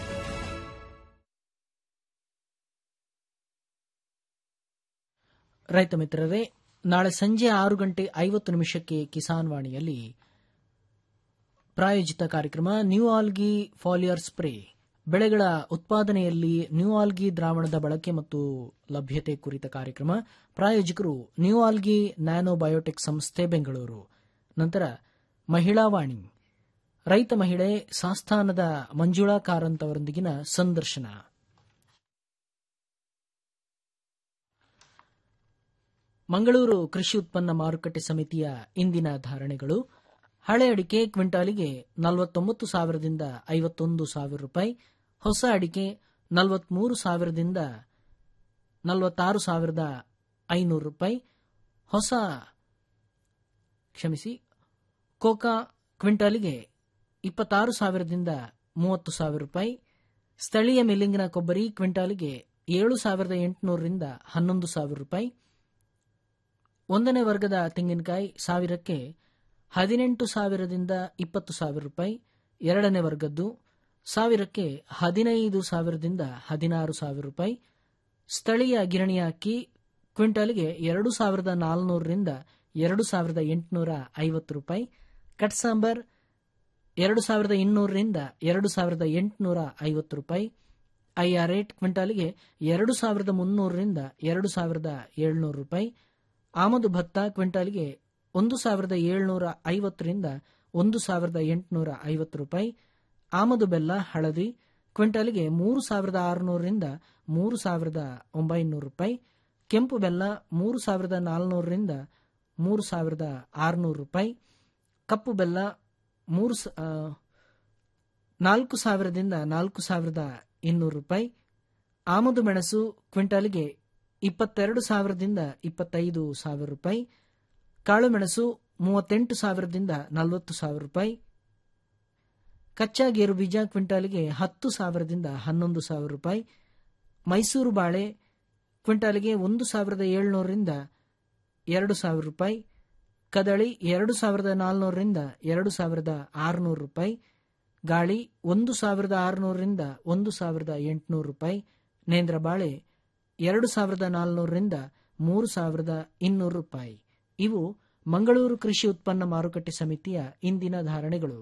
ರೈತ ಮಿತ್ರರೇ ನಾಳೆ ಸಂಜೆ ಆರು ಗಂಟೆ ಐವತ್ತು ನಿಮಿಷಕ್ಕೆ ಕಿಸಾನ್ ವಾಣಿಯಲ್ಲಿ ಪ್ರಾಯೋಜಿತ ಕಾರ್ಯಕ್ರಮ ನ್ಯೂ ಆಲ್ಗಿ ಫಾಲಿಯರ್ ಸ್ಪ್ರೇ ಬೆಳೆಗಳ ಉತ್ಪಾದನೆಯಲ್ಲಿ ನ್ಯೂ ಆಲ್ಗಿ ದ್ರಾವಣದ ಬಳಕೆ ಮತ್ತು ಲಭ್ಯತೆ ಕುರಿತ ಕಾರ್ಯಕ್ರಮ ಪ್ರಾಯೋಜಕರು ನ್ಯೂ ಆಲ್ಗಿ ನ್ಯಾನೋ ಬಯೋಟೆಕ್ ಸಂಸ್ಥೆ ಬೆಂಗಳೂರು ನಂತರ ಮಹಿಳಾ ವಾಣಿ ರೈತ ಮಹಿಳೆ ಸಾಸ್ಥಾನದ ಮಂಜುಳಾ ಕಾರಂತ್ ಅವರೊಂದಿಗಿನ ಸಂದರ್ಶನ ಮಂಗಳೂರು ಕೃಷಿ ಉತ್ಪನ್ನ ಮಾರುಕಟ್ಟೆ ಸಮಿತಿಯ ಇಂದಿನ ಧಾರಣೆಗಳು ಹಳೆ ಅಡಿಕೆ ಕ್ವಿಂಟಾಲಿಗೆ ನಲವತ್ತೊಂಬತ್ತು ಸಾವಿರದಿಂದ ಐವತ್ತೊಂದು ಸಾವಿರ ರೂಪಾಯಿ ಹೊಸ ಅಡಿಕೆ ನಲವತ್ಮೂರು ಸಾವಿರದಿಂದ ನಲವತ್ತಾರು ಸಾವಿರದ ಐನೂರು ರೂಪಾಯಿ ಹೊಸ ಕ್ಷಮಿಸಿ ಕೋಕಾ ಕ್ವಿಂಟಾಲಿಗೆ ಇಪ್ಪತ್ತಾರು ಸಾವಿರದಿಂದ ಮೂವತ್ತು ಸಾವಿರ ರೂಪಾಯಿ ಸ್ಥಳೀಯ ಮಿಲ್ಲಿಂಗಿನ ಕೊಬ್ಬರಿ ಕ್ವಿಂಟಾಲಿಗೆ ಏಳು ಸಾವಿರದ ಎಂಟುನೂರರಿಂದ ಹನ್ನೊಂದು ಸಾವಿರ ರೂಪಾಯಿ ಒಂದನೇ ವರ್ಗದ ತೆಂಗಿನಕಾಯಿ ಸಾವಿರಕ್ಕೆ ಹದಿನೆಂಟು ಸಾವಿರದಿಂದ ಇಪ್ಪತ್ತು ಸಾವಿರ ರೂಪಾಯಿ ಎರಡನೇ ವರ್ಗದ್ದು ಸಾವಿರಕ್ಕೆ ಹದಿನೈದು ಸಾವಿರದಿಂದ ಹದಿನಾರು ಸಾವಿರ ರೂಪಾಯಿ ಸ್ಥಳೀಯ ಗಿರಣಿಯ ಅಕ್ಕಿ ಕ್ವಿಂಟಾಲಿಗೆ ಎರಡು ಸಾವಿರದ ನಾಲ್ನೂರರಿಂದ ಎರಡು ಸಾವಿರದ ಎಂಟುನೂರ ಐವತ್ತು ರೂಪಾಯಿ ಕಟ್ ಸಾಂಬಾರ್ ಎರಡು ಸಾವಿರದ ಇನ್ನೂರರಿಂದ ಎರಡು ಸಾವಿರದ ಎಂಟುನೂರ ಐವತ್ತು ರೂಪಾಯಿ ಐಆರ್ ರೇಟ್ ಕ್ವಿಂಟಾಲಿಗೆ ಎರಡು ಸಾವಿರದ ಮುನ್ನೂರರಿಂದ ಎರಡು ಸಾವಿರದ ಏಳ್ನೂರು ರೂಪಾಯಿ ಆಮದು ಭತ್ತ ಕ್ವಿಂಟಾಲ್ಗೆ ಒಂದು ಸಾವಿರದ ಏಳ್ನೂರ ಐವತ್ತರಿಂದ ಒಂದು ಸಾವಿರದ ಎಂಟುನೂರ ಐವತ್ತು ರೂಪಾಯಿ ಆಮದು ಬೆಲ್ಲ ಹಳದಿ ಕ್ವಿಂಟಾಲ್ಗೆ ಮೂರು ಸಾವಿರದ ಆರುನೂರರಿಂದ ಮೂರು ಸಾವಿರದ ಒಂಬೈನೂರು ರೂಪಾಯಿ ಕೆಂಪು ಬೆಲ್ಲ ಮೂರು ಸಾವಿರದ ನಾಲ್ನೂರರಿಂದ ಮೂರು ಸಾವಿರದ ಆರುನೂರು ರೂಪಾಯಿ ಕಪ್ಪು ಬೆಲ್ಲ ಮೂರು ಸ- ಆ, ನಾಲ್ಕು ಸಾವಿರದಿಂದ ನಾಲ್ಕು ಸಾವಿರದ ಇನ್ನೂರು ರೂಪಾಯಿ ಆಮದು ಮೆಣಸು ಕ್ವಿಂಟಾಲ್ಗೆ ಇಪ್ಪತ್ತೆರಡು ಸಾವಿರದಿಂದ ಇಪ್ಪತ್ತೈದು ಸಾವಿರ ರೂಪಾಯಿ ಕಾಳುಮೆಣಸು ಮೂವತ್ತೆಂಟು ಸಾವಿರದಿಂದ ನಲವತ್ತು ಸಾವಿರ ರೂಪಾಯಿ ಕಚ್ಚಾ ಗೇರು ಬೀಜ ಕ್ವಿಂಟಾಲಿಗೆ ಹತ್ತು ಸಾವಿರದಿಂದ ಹನ್ನೊಂದು ಸಾವಿರ ರೂಪಾಯಿ ಮೈಸೂರು ಬಾಳೆ ಕ್ವಿಂಟಾಲಿಗೆ ಒಂದು ಸಾವಿರದ ಏಳ್ನೂರರಿಂದ ಎರಡು ಸಾವಿರ ರೂಪಾಯಿ ಕದಳಿ ಎರಡು ಸಾವಿರದ ನಾಲ್ನೂರರಿಂದ ಎರಡು ಸಾವಿರದ ಆರುನೂರು ರೂಪಾಯಿ ಗಾಳಿ ಒಂದು ಸಾವಿರದ ಆರುನೂರರಿಂದ ಒಂದು ಸಾವಿರದ ಎಂಟುನೂರು ರೂಪಾಯಿ ನೇಂದ್ರ ಬಾಳೆ ಎರಡು ಸಾವಿರದ ನಾಲ್ನೂರರಿಂದ ಮೂರು ಸಾವಿರದ ಇನ್ನೂರು ರೂಪಾಯಿ ಇವು ಮಂಗಳೂರು ಕೃಷಿ ಉತ್ಪನ್ನ ಮಾರುಕಟ್ಟೆ ಸಮಿತಿಯ ಇಂದಿನ ಧಾರಣೆಗಳು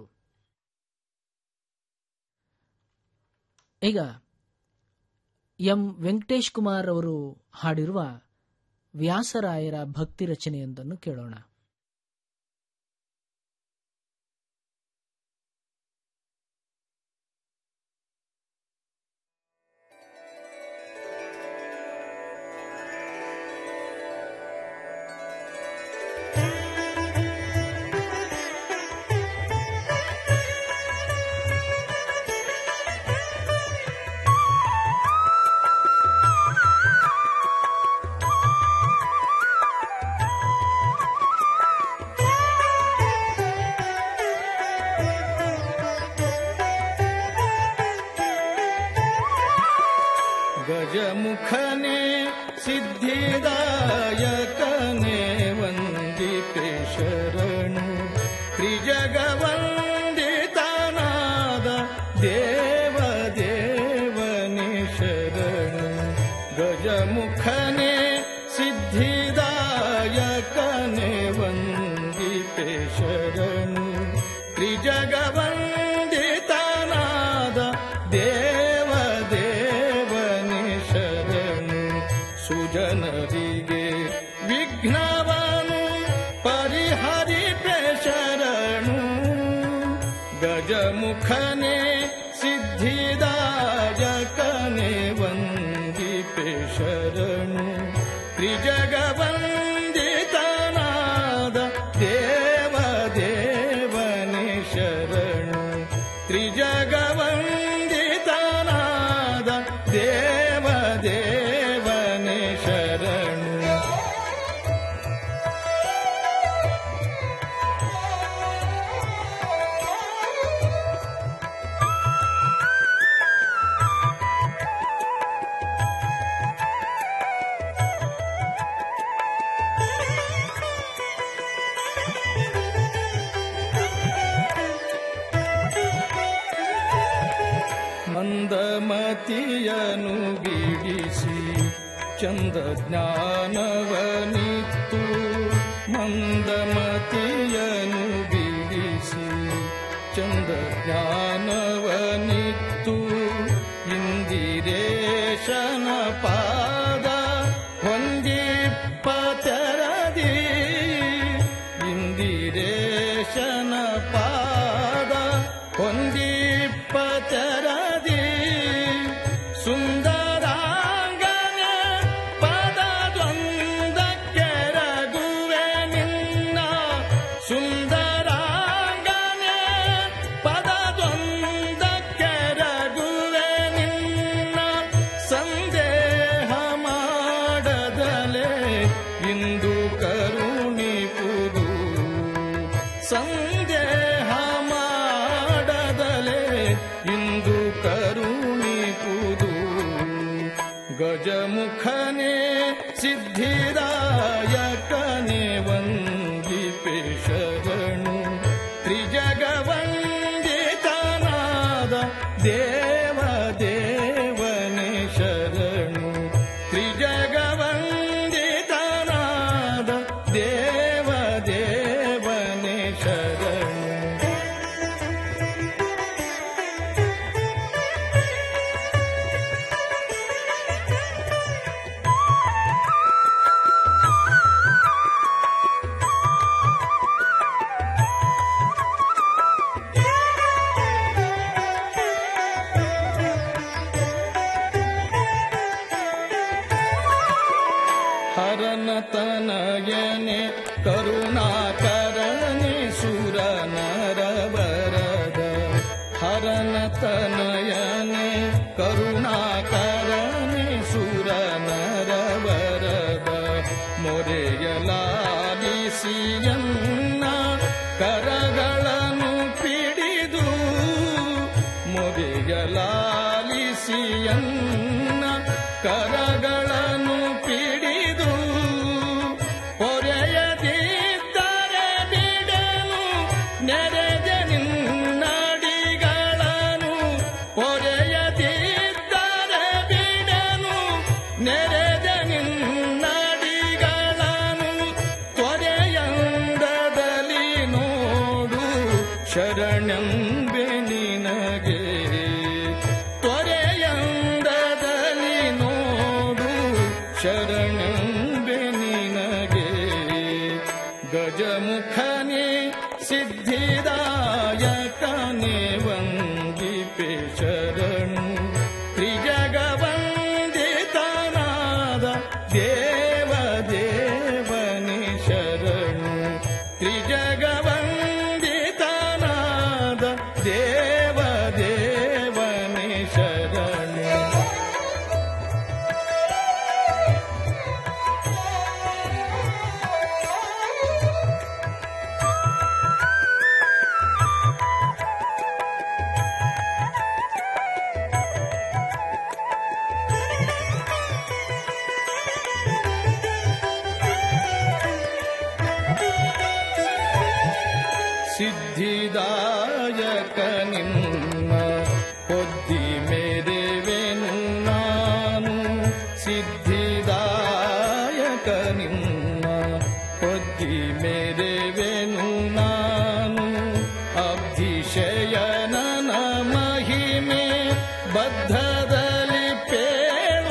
ಈಗ ಎಂ ವೆಂಕಟೇಶ್ ಕುಮಾರ್ ಅವರು ಹಾಡಿರುವ ವ್ಯಾಸರಾಯರ ಭಕ್ತಿ ರಚನೆಯೊಂದನ್ನು ಕೇಳೋಣ ಗಜಮುಖನೆ ಸಿದ್ಧಿದಾಯಕನೆ ವಂದಿತೆ ಶರಣು ತ್ರಿಜಗವಂದಿತನಾದ ದೇವ ದೇವನೇ ಶರಣು ಗಜಮುಖನೆ ಸಿದ್ಧಿದಾಯಕನೆ ವಂದಿತೆ ಶರಣು ತ್ರಿಜಗವಂದಿತನಾದ ದೇವ ದೇವನೇ ಶರಣು ಸುಜನರಿಗೆ ವಿಘ್ನವನು ಪರಿಹರಿಪೆ ಶರಣು ಗಜಮುಖನೆ ಸಿದ್ಧಿದಾಯಕನೆ ವಂದಿಪೆ ಶರಣು ತ್ರಿಜಗವಂದಿತನಾದ ದೇವ ದೇವನೇ ಶರಣು ತ್ರಿಜಗವಂದಿತನಾದ ದೇವ ದೇವನೇ ಶರಣು ಮತಿಯನು ಬಿಡಿಸಿ ಚಂದ ಜ್ಞಾನವನಿತ್ತು ಮಂದಮತಿಯನು ಬಿಡಿಸಿ ಚಂದ ಜ್ಞಾನವನಿತ್ತು ಇಂದಿರೇಶನ ಪಾದ ಹೊಂದಿಪ್ಪತೆರದಿ ಇಂದಿರೇಶನ ಪಾದ ಹೊಂದಿಪ್ಪತೆರದಿ ಸುಂದರಾಂಗನ ಪದದೊಂದಕ್ಕೆ ರಘುವೆ ನಿನ್ನ ಸುಂದರಾಂಗನ ಪದದೊಂದಕ್ಕೆ ರಘುವೆ ನಿನ್ನ ಸಂದೇಹ ಮಾಡದಲೆ ಇಂದು ಕರುಣಿಪುದು ಸಂದೇಹ ಮಾಡದಲೆ ಇಂದು ಕರುಣಿಪುದು ಗಜಮುಖನೇ ಸಿದ್ಧಿದಾಯಕನೇ ವಂದಿಪೆ ಶರಣು ತ್ರಿಜಗವಂದಿತನಾದ ದೇವ ದೇವನೇ ಶರಣು ತ್ರಿಜಗವಂದಿತನಾದ ದೇವ ದೇವನೇ ಶರಣು ಹರನ ತನಯನೆ ಕರುಣಾಕರನೆ ಸುರ ನರವರದ ಹರನ ತನಯನೆ ಕರುಣಾಕರನೆ ಸುರ ನರವರದ ಮೊರೆಯಲಾಲಿಸಿಯನ್ನ ಕರಗಳನ್ನು ಪಿಡಿದು ಮೊರೆಯಲಾಲಿಸಿಯನ್ನ ಕರಗಳನ್ನು ಪಿಡಿದು ಪೊರೆಯದಿದ್ದರೆ ಬಿಡನು ನೆರೆದ ನಿನ್ನಡಿಗಳನ್ನು ಪೊರೆಯದಿದ್ದರೆ ಬಿಡನು ನೆರೆದ ನಿನ್ನಡಿಗಳನ್ನು ತೊರೆಯಂದದಲ್ಲಿ ನೋಡು ಶರಣಂಬೆ ನಿನಗೆ ತೊರೆಯಂದದಲ್ಲಿ ನೋಡು ಶರಣಂಬೆ ನಿನಗೆ ಗಜಮುಖನೇ ಸಿದ್ಧಿದಾಯಕನೇ ವಂದಿಪೆ ಶರಣು ತ್ರಿಜಗವಂದಿತನಾದ ದೇವ ದೇವನೇ ಶರಣು ತ್ರಿಜಗವಂದಿತನಾದ ದೇವ ದೇವನೇ ಶರಣು ಸಿದ್ಧಿದಾಯಕ ನಿನ್ನ ಕೊದ್ದಿ ಮೇರೆವೆನು ನಾನು ಸಿದ್ಧಿದಾಯಕ ನಿನ್ನ ಕೊದ್ದಿ ಮೇರೆವೆನು ನಾನು ಅಬ್ಧಿಶಯನನ ಮಹಿಮೆ ಬದ್ಧದಲ್ಲಿ ಪೇಳುವ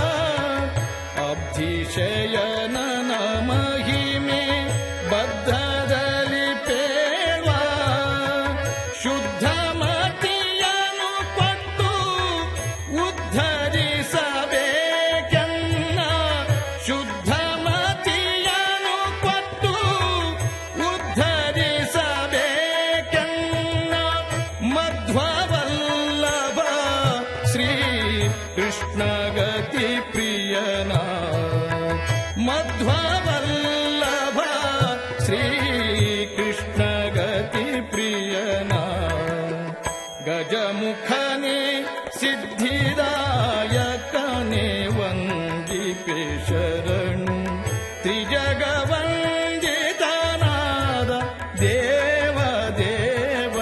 ಅಬ್ಧಿಶಯನನ ಮಹಿಮೆ ಬದ್ಧದಲ್ಲಿ ಪೇಳುವ ಶುದ್ಧ ಮತಿಯನು ಕೊಟ್ಟು ಉದ್ಧರಿಸಬೇಕೆನ್ನ ಶುದ್ಧ ಮತಿಯನು ಕೊಟ್ಟು ಉದ್ಧರಿಸಬೇಕೆನ್ನ ಮಧ್ವವಲ್ಲಭ ಶ್ರೀ ಕೃಷ್ಣ ಗತಿ ಪ್ರಿಯನ ಮಧ್ವವಲ್ಲಭ ಶ್ರೀ ಕೃಷ್ಣ ಗತಿ ಪ್ರಿಯನ ಗಜಮುಖ